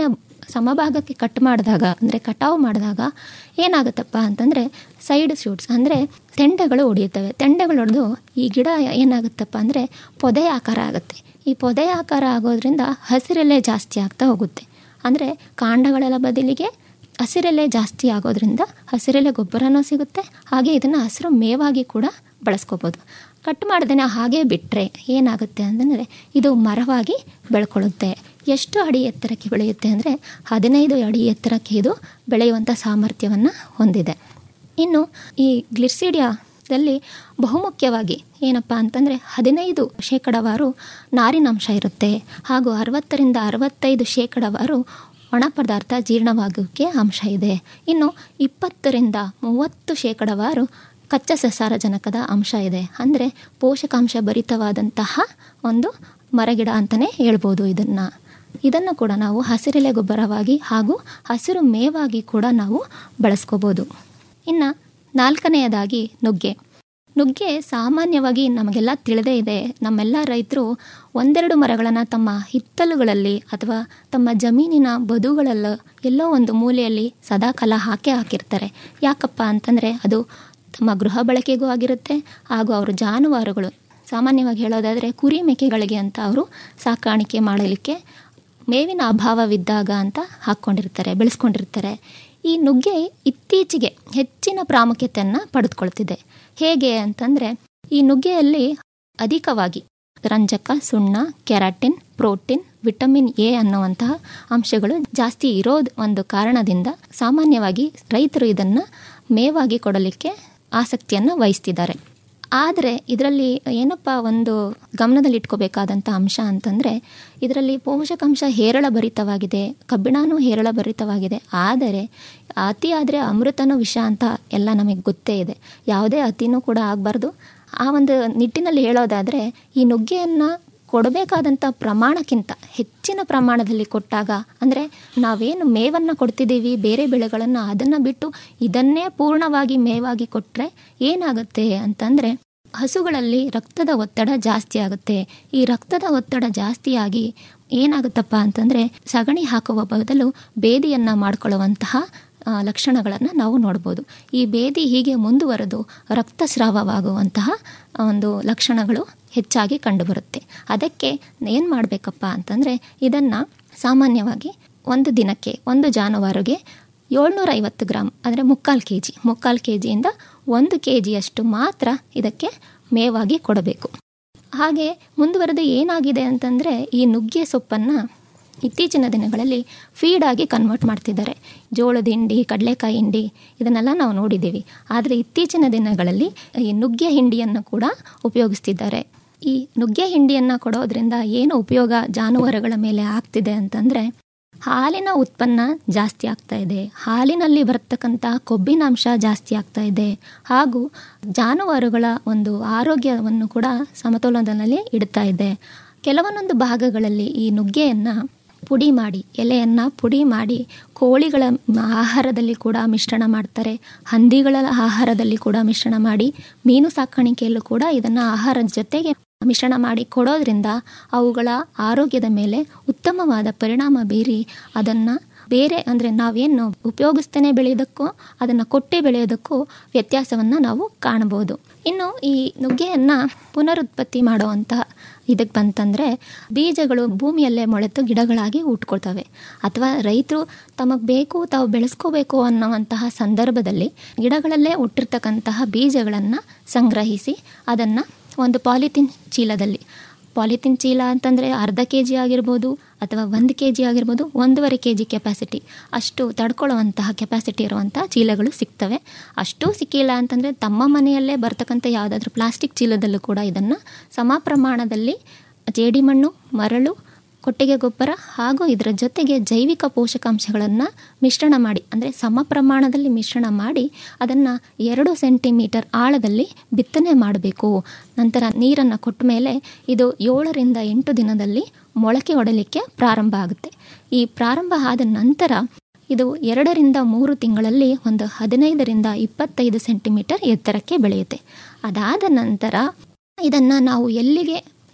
ಸಮಭಾಗಕ್ಕೆ ಕಟ್ ಮಾಡಿದಾಗ ಅಂದರೆ ಕಟಾವು ಮಾಡಿದಾಗ ಏನಾಗುತ್ತಪ್ಪ ಅಂತಂದರೆ ಸೈಡ್ ಶೂಟ್ಸ್ ಅಂದರೆ ತೆಂಡೆಗಳು ಒಡೆಯುತ್ತವೆ ತೆಂಡೆಗಳು ಹೊಡೆದು ಈ ಗಿಡ ಏನಾಗುತ್ತಪ್ಪ ಅಂದರೆ ಪೊದೆ ಆಕಾರ ಆಗುತ್ತೆ ಈ ಪೊದೆ ಆಕಾರ ಆಗೋದ್ರಿಂದ ಹಸಿರೆಲೆ ಜಾಸ್ತಿ ಆಗ್ತಾ ಹೋಗುತ್ತೆ ಅಂದರೆ ಕಾಂಡಗಳೆಲ್ಲ ಬದಲಿಗೆ ಹಸಿರೆಲೆ ಜಾಸ್ತಿ ಆಗೋದ್ರಿಂದ ಹಸಿರೆಲೆ ಗೊಬ್ಬರನೂ ಸಿಗುತ್ತೆ ಹಾಗೆ ಇದನ್ನು ಹಸಿರು ಮೇವಾಗಿ ಕೂಡ ಬಳಸ್ಕೋಬೋದು ಕಟ್ ಮಾಡ್ದೇ ಹಾಗೆ ಬಿಟ್ಟರೆ ಏನಾಗುತ್ತೆ ಅಂತಂದರೆ ಇದು ಮರವಾಗಿ ಬೆಳ್ಕೊಳ್ಳುತ್ತೆ ಎಷ್ಟು ಅಡಿ ಎತ್ತರಕ್ಕೆ ಬೆಳೆಯುತ್ತೆ ಅಂದರೆ ಹದಿನೈದು ಅಡಿ ಎತ್ತರಕ್ಕೆ ಇದು ಬೆಳೆಯುವಂಥ ಸಾಮರ್ಥ್ಯವನ್ನು ಹೊಂದಿದೆ ಇನ್ನು ಈ ಗ್ಲಿರ್ಸಿಡಿಯಾದಲ್ಲಿ ಬಹುಮುಖ್ಯವಾಗಿ ಏನಪ್ಪ ಅಂತಂದರೆ ಹದಿನೈದು ಶೇಕಡವಾರು ನಾರಿನಾಂಶ ಇರುತ್ತೆ ಹಾಗೂ ಅರವತ್ತರಿಂದ ಅರವತ್ತೈದು ಶೇಕಡವಾರು ಒಣ ಪದಾರ್ಥ ಜೀರ್ಣವಾಗೋಕ್ಕೆ ಅಂಶ ಇದೆ ಇನ್ನು ಇಪ್ಪತ್ತರಿಂದ ಮೂವತ್ತು ಶೇಕಡವಾರು ಕಚ್ಚಾ ಸಸಾರಜನಕದ ಅಂಶ ಇದೆ ಅಂದರೆ ಪೋಷಕಾಂಶ ಭರಿತವಾದಂತಹ ಒಂದು ಮರಗಿಡ ಅಂತಲೇ ಹೇಳ್ಬೋದು ಇದನ್ನು ಇದನ್ನು ಕೂಡ ನಾವು ಹಸಿರೆಲೆ ಗೊಬ್ಬರವಾಗಿ ಹಾಗೂ ಹಸಿರು ಮೇವಾಗಿ ಕೂಡ ನಾವು ಬಳಸ್ಕೋಬೋದು ಇನ್ನು ನಾಲ್ಕನೆಯದಾಗಿ ನುಗ್ಗೆ ನುಗ್ಗೆ ಸಾಮಾನ್ಯವಾಗಿ ನಮಗೆಲ್ಲ ತಿಳಿದೇ ಇದೆ ನಮ್ಮೆಲ್ಲ ರೈತರು ಒಂದೆರಡು ಮರಗಳನ್ನು ತಮ್ಮ ಹಿತ್ತಲುಗಳಲ್ಲಿ ಅಥವಾ ತಮ್ಮ ಜಮೀನಿನ ಬದುಗಳಲ್ಲೋ ಎಲ್ಲೋ ಒಂದು ಮೂಲೆಯಲ್ಲಿ ಸದಾಕಾಲ ಹಾಕೇ ಹಾಕಿರ್ತಾರೆ ಯಾಕಪ್ಪ ಅಂತಂದರೆ ಅದು ತಮ್ಮ ಗೃಹ ಬಳಕೆಗೂ ಆಗಿರುತ್ತೆ ಹಾಗೂ ಅವರು ಜಾನುವಾರುಗಳು ಸಾಮಾನ್ಯವಾಗಿ ಹೇಳೋದಾದರೆ ಕುರಿ ಮೇಕೆಗಳಿಗೆ ಅಂತ ಅವರು ಸಾಕಾಣಿಕೆ ಮಾಡಲಿಕ್ಕೆ ಮೇವಿನ ಅಭಾವವಿದ್ದಾಗ ಅಂತ ಹಾಕ್ಕೊಂಡಿರ್ತಾರೆ ಬೆಳೆಸ್ಕೊಂಡಿರ್ತಾರೆ ಈ ನುಗ್ಗೆ ಇತ್ತೀಚೆಗೆ ಹೆಚ್ಚಿನ ಪ್ರಾಮುಖ್ಯತೆಯನ್ನು ಪಡೆದುಕೊಳ್ತಿದೆ ಹೇಗೆ ಅಂತಂದರೆ ಈ ನುಗ್ಗೆಯಲ್ಲಿ ಅಧಿಕವಾಗಿ ರಂಜಕ ಸುಣ್ಣ ಕೆರಾಟಿನ್ ಪ್ರೋಟೀನ್ ವಿಟಮಿನ್ ಎ ಅನ್ನುವಂತಹ ಅಂಶಗಳು ಜಾಸ್ತಿ ಇರೋದು ಒಂದು ಕಾರಣದಿಂದ ಸಾಮಾನ್ಯವಾಗಿ ರೈತರು ಇದನ್ನು ಮೇವಾಗಿ ಕೊಡಲಿಕ್ಕೆ ಆಸಕ್ತಿಯನ್ನು ವಹಿಸ್ತಿದ್ದಾರೆ ಆದರೆ ಇದರಲ್ಲಿ ಏನಪ್ಪ ಒಂದು ಗಮನದಲ್ಲಿಟ್ಕೋಬೇಕಾದಂಥ ಅಂಶ ಅಂತಂದರೆ ಇದರಲ್ಲಿ ಪೋಷಕಾಂಶ ಹೇರಳಭರಿತವಾಗಿದೆ ಕಬ್ಬಿಣನೂ ಹೇರಳಭರಿತವಾಗಿದೆ ಆದರೆ ಅತಿ ಆದರೆ ಅಮೃತನೂ ವಿಷ ಅಂತ ಎಲ್ಲ ನಮಗೆ ಗೊತ್ತೇ ಇದೆ ಯಾವುದೇ ಅತಿನೂ ಕೂಡ ಆಗಬಾರ್ದು ಆ ಒಂದು ನಿಟ್ಟಿನಲ್ಲಿ ಹೇಳೋದಾದರೆ ಈ ನುಗ್ಗೆಯನ್ನು ಕೊಡಬೇಕಾದಂಥ ಪ್ರಮಾಣಕ್ಕಿಂತ ಹೆಚ್ಚಿನ ಪ್ರಮಾಣದಲ್ಲಿ ಕೊಟ್ಟಾಗ ಅಂದರೆ ನಾವೇನು ಮೇವನ್ನು ಕೊಡ್ತಿದ್ದೀವಿ ಬೇರೆ ಬೆಳೆಗಳನ್ನು ಅದನ್ನು ಬಿಟ್ಟು ಇದನ್ನೇ ಪೂರ್ಣವಾಗಿ ಮೇವಾಗಿ ಕೊಟ್ಟರೆ ಏನಾಗುತ್ತೆ ಅಂತಂದರೆ ಹಸುಗಳಲ್ಲಿ ರಕ್ತದ ಒತ್ತಡ ಜಾಸ್ತಿ ಆಗುತ್ತೆ ಈ ರಕ್ತದ ಒತ್ತಡ ಜಾಸ್ತಿಯಾಗಿ ಏನಾಗುತ್ತಪ್ಪ ಅಂತಂದರೆ ಸಗಣಿ ಹಾಕುವ ಬದಲು ಬೇದಿಯನ್ನು ಮಾಡಿಕೊಳ್ಳುವಂತಹ ಲಕ್ಷಣಗಳನ್ನು ನಾವು ನೋಡ್ಬೋದು ಈ ಬೇದಿ ಹೀಗೆ ಮುಂದುವರೆದು ರಕ್ತಸ್ರಾವವಾಗುವಂತಹ ಒಂದು ಲಕ್ಷಣಗಳು ಹೆಚ್ಚಾಗಿ ಕಂಡುಬರುತ್ತೆ ಅದಕ್ಕೆ ಏನು ಮಾಡಬೇಕಪ್ಪ ಅಂತಂದರೆ ಇದನ್ನು ಸಾಮಾನ್ಯವಾಗಿ ಒಂದು ದಿನಕ್ಕೆ ಒಂದು ಜಾನುವಾರುಗೆ ಏಳ್ನೂರ ಐವತ್ತು ಗ್ರಾಮ್ ಅಂದರೆ ಮುಕ್ಕಾಲು ಕೆ ಜಿ ಮುಕ್ಕಾಲು ಕೆ ಜಿಯಿಂದ ಒಂದು ಕೆ ಜಿಯಷ್ಟು ಮಾತ್ರ ಇದಕ್ಕೆ ಮೇವಾಗಿ ಕೊಡಬೇಕು ಹಾಗೆ ಮುಂದುವರೆದು ಏನಾಗಿದೆ ಅಂತಂದರೆ ಈ ನುಗ್ಗೆ ಸೊಪ್ಪನ್ನು ಇತ್ತೀಚಿನ ದಿನಗಳಲ್ಲಿ ಫೀಡಾಗಿ ಕನ್ವರ್ಟ್ ಮಾಡ್ತಿದ್ದಾರೆ ಜೋಳದ ಹಿಂಡಿ ಕಡಲೆಕಾಯಿ ಹಿಂಡಿ ಇದನ್ನೆಲ್ಲ ನಾವು ನೋಡಿದ್ದೀವಿ ಆದರೆ ಇತ್ತೀಚಿನ ದಿನಗಳಲ್ಲಿ ಈ ನುಗ್ಗೆ ಹಿಂಡಿಯನ್ನು ಕೂಡ ಉಪಯೋಗಿಸ್ತಿದ್ದಾರೆ ಈ ನುಗ್ಗೆ ಹಿಂಡಿಯನ್ನು ಕೊಡೋದ್ರಿಂದ ಏನು ಉಪಯೋಗ ಜಾನುವಾರುಗಳ ಮೇಲೆ ಆಗ್ತಿದೆ ಅಂತಂದರೆ ಹಾಲಿನ ಉತ್ಪನ್ನ ಜಾಸ್ತಿ ಆಗ್ತಾ ಇದೆ ಹಾಲಿನಲ್ಲಿ ಬರ್ತಕ್ಕಂಥ ಕೊಬ್ಬಿನಾಂಶ ಜಾಸ್ತಿ ಆಗ್ತಾ ಇದೆ ಹಾಗೂ ಜಾನುವಾರುಗಳ ಒಂದು ಆರೋಗ್ಯವನ್ನು ಕೂಡ ಸಮತೋಲನದಲ್ಲಿ ಇಡ್ತಾ ಇದೆ ಕೆಲವೊಂದೊಂದು ಭಾಗಗಳಲ್ಲಿ ಈ ನುಗ್ಗೆಯನ್ನು ಪುಡಿ ಮಾಡಿ ಎಲೆಯನ್ನು ಪುಡಿ ಮಾಡಿ ಕೋಳಿಗಳ ಆಹಾರದಲ್ಲಿ ಕೂಡ ಮಿಶ್ರಣ ಮಾಡ್ತಾರೆ ಹಂದಿಗಳ ಆಹಾರದಲ್ಲಿ ಕೂಡ ಮಿಶ್ರಣ ಮಾಡಿ ಮೀನು ಸಾಕಾಣಿಕೆಯಲ್ಲೂ ಕೂಡ ಇದನ್ನು ಆಹಾರದ ಜೊತೆಗೆ ಮಿಶ್ರಣ ಮಾಡಿ ಕೊಡೋದ್ರಿಂದ ಅವುಗಳ ಆರೋಗ್ಯದ ಮೇಲೆ ಉತ್ತಮವಾದ ಪರಿಣಾಮ ಬೀರಿ ಅದನ್ನು ಬೇರೆ ಅಂದರೆ ನಾವೇನು ಉಪಯೋಗಿಸ್ತೇನೆ ಬೆಳೆಯೋದಕ್ಕೂ ಅದನ್ನು ಕೊಟ್ಟೆ ಬೆಳೆಯೋದಕ್ಕೂ ವ್ಯತ್ಯಾಸವನ್ನು ನಾವು ಕಾಣಬಹುದು ಇನ್ನು ಈ ನುಗ್ಗೆಯನ್ನು ಪುನರುತ್ಪತ್ತಿ ಮಾಡುವಂಥ ಇದಕ್ಕೆ ಬಂತಂದರೆ ಬೀಜಗಳು ಭೂಮಿಯಲ್ಲೇ ಮೊಳೆತು ಗಿಡಗಳಾಗಿ ಹುಟ್ಕೊಳ್ತವೆ ಅಥವಾ ರೈತರು ತಮಗೆ ಬೇಕು ತಾವು ಬೆಳೆಸ್ಕೋಬೇಕು ಅನ್ನುವಂತಹ ಸಂದರ್ಭದಲ್ಲಿ ಗಿಡಗಳಲ್ಲೇ ಹುಟ್ಟಿರ್ತಕ್ಕಂತಹ ಬೀಜಗಳನ್ನು ಸಂಗ್ರಹಿಸಿ ಅದನ್ನು ಒಂದು ಪಾಲಿಥಿನ್ ಚೀಲದಲ್ಲಿ ಪಾಲಿಥಿನ್ ಚೀಲ ಅಂತಂದರೆ ಅರ್ಧ ಕೆ ಜಿ ಆಗಿರ್ಬೋದು ಅಥವಾ ಒಂದು ಕೆ ಜಿ ಆಗಿರ್ಬೋದು ಒಂದೂವರೆ ಕೆ ಜಿ ಕೆಪಾಸಿಟಿ ಅಷ್ಟು ತಡ್ಕೊಳ್ಳುವಂತಹ ಕೆಪಾಸಿಟಿ ಇರುವಂಥ ಚೀಲಗಳು ಸಿಗ್ತವೆ ಅಷ್ಟೂ ಸಿಕ್ಕಿಲ್ಲ ಅಂತಂದರೆ ತಮ್ಮ ಮನೆಯಲ್ಲೇ ಬರ್ತಕ್ಕಂಥ ಯಾವುದಾದ್ರೂ ಪ್ಲಾಸ್ಟಿಕ್ ಚೀಲದಲ್ಲೂ ಕೂಡ ಇದನ್ನು ಸಮ ಪ್ರಮಾಣದಲ್ಲಿ ಜೇಡಿಮಣ್ಣು ಮರಳು ಕೊಟ್ಟಿಗೆ ಗೊಬ್ಬರ ಹಾಗೂ ಇದರ ಜೊತೆಗೆ ಜೈವಿಕ ಪೋಷಕಾಂಶಗಳನ್ನು ಮಿಶ್ರಣ ಮಾಡಿ ಅಂದರೆ ಸಮ ಪ್ರಮಾಣದಲ್ಲಿ ಮಿಶ್ರಣ ಮಾಡಿ ಅದನ್ನು ಎರಡು ಸೆಂಟಿಮೀಟರ್ ಆಳದಲ್ಲಿ ಬಿತ್ತನೆ ಮಾಡಬೇಕು ನಂತರ ನೀರನ್ನು ಕೊಟ್ಟ ಮೇಲೆ ಇದು ಏಳರಿಂದ ಎಂಟು ದಿನದಲ್ಲಿ ಮೊಳಕೆ ಒಡಲಿಕ್ಕೆ ಪ್ರಾರಂಭ ಆಗುತ್ತೆ ಈ ಪ್ರಾರಂಭ ಆದ ನಂತರ ಇದು ಎರಡರಿಂದ ಮೂರು ತಿಂಗಳಲ್ಲಿ ಒಂದು ಹದಿನೈದರಿಂದ ಇಪ್ಪತ್ತೈದು ಸೆಂಟಿಮೀಟರ್ ಎತ್ತರಕ್ಕೆ ಬೆಳೆಯುತ್ತೆ ಅದಾದ ನಂತರ ಇದನ್ನು ನಾವು ಎಲ್ಲಿಗೆ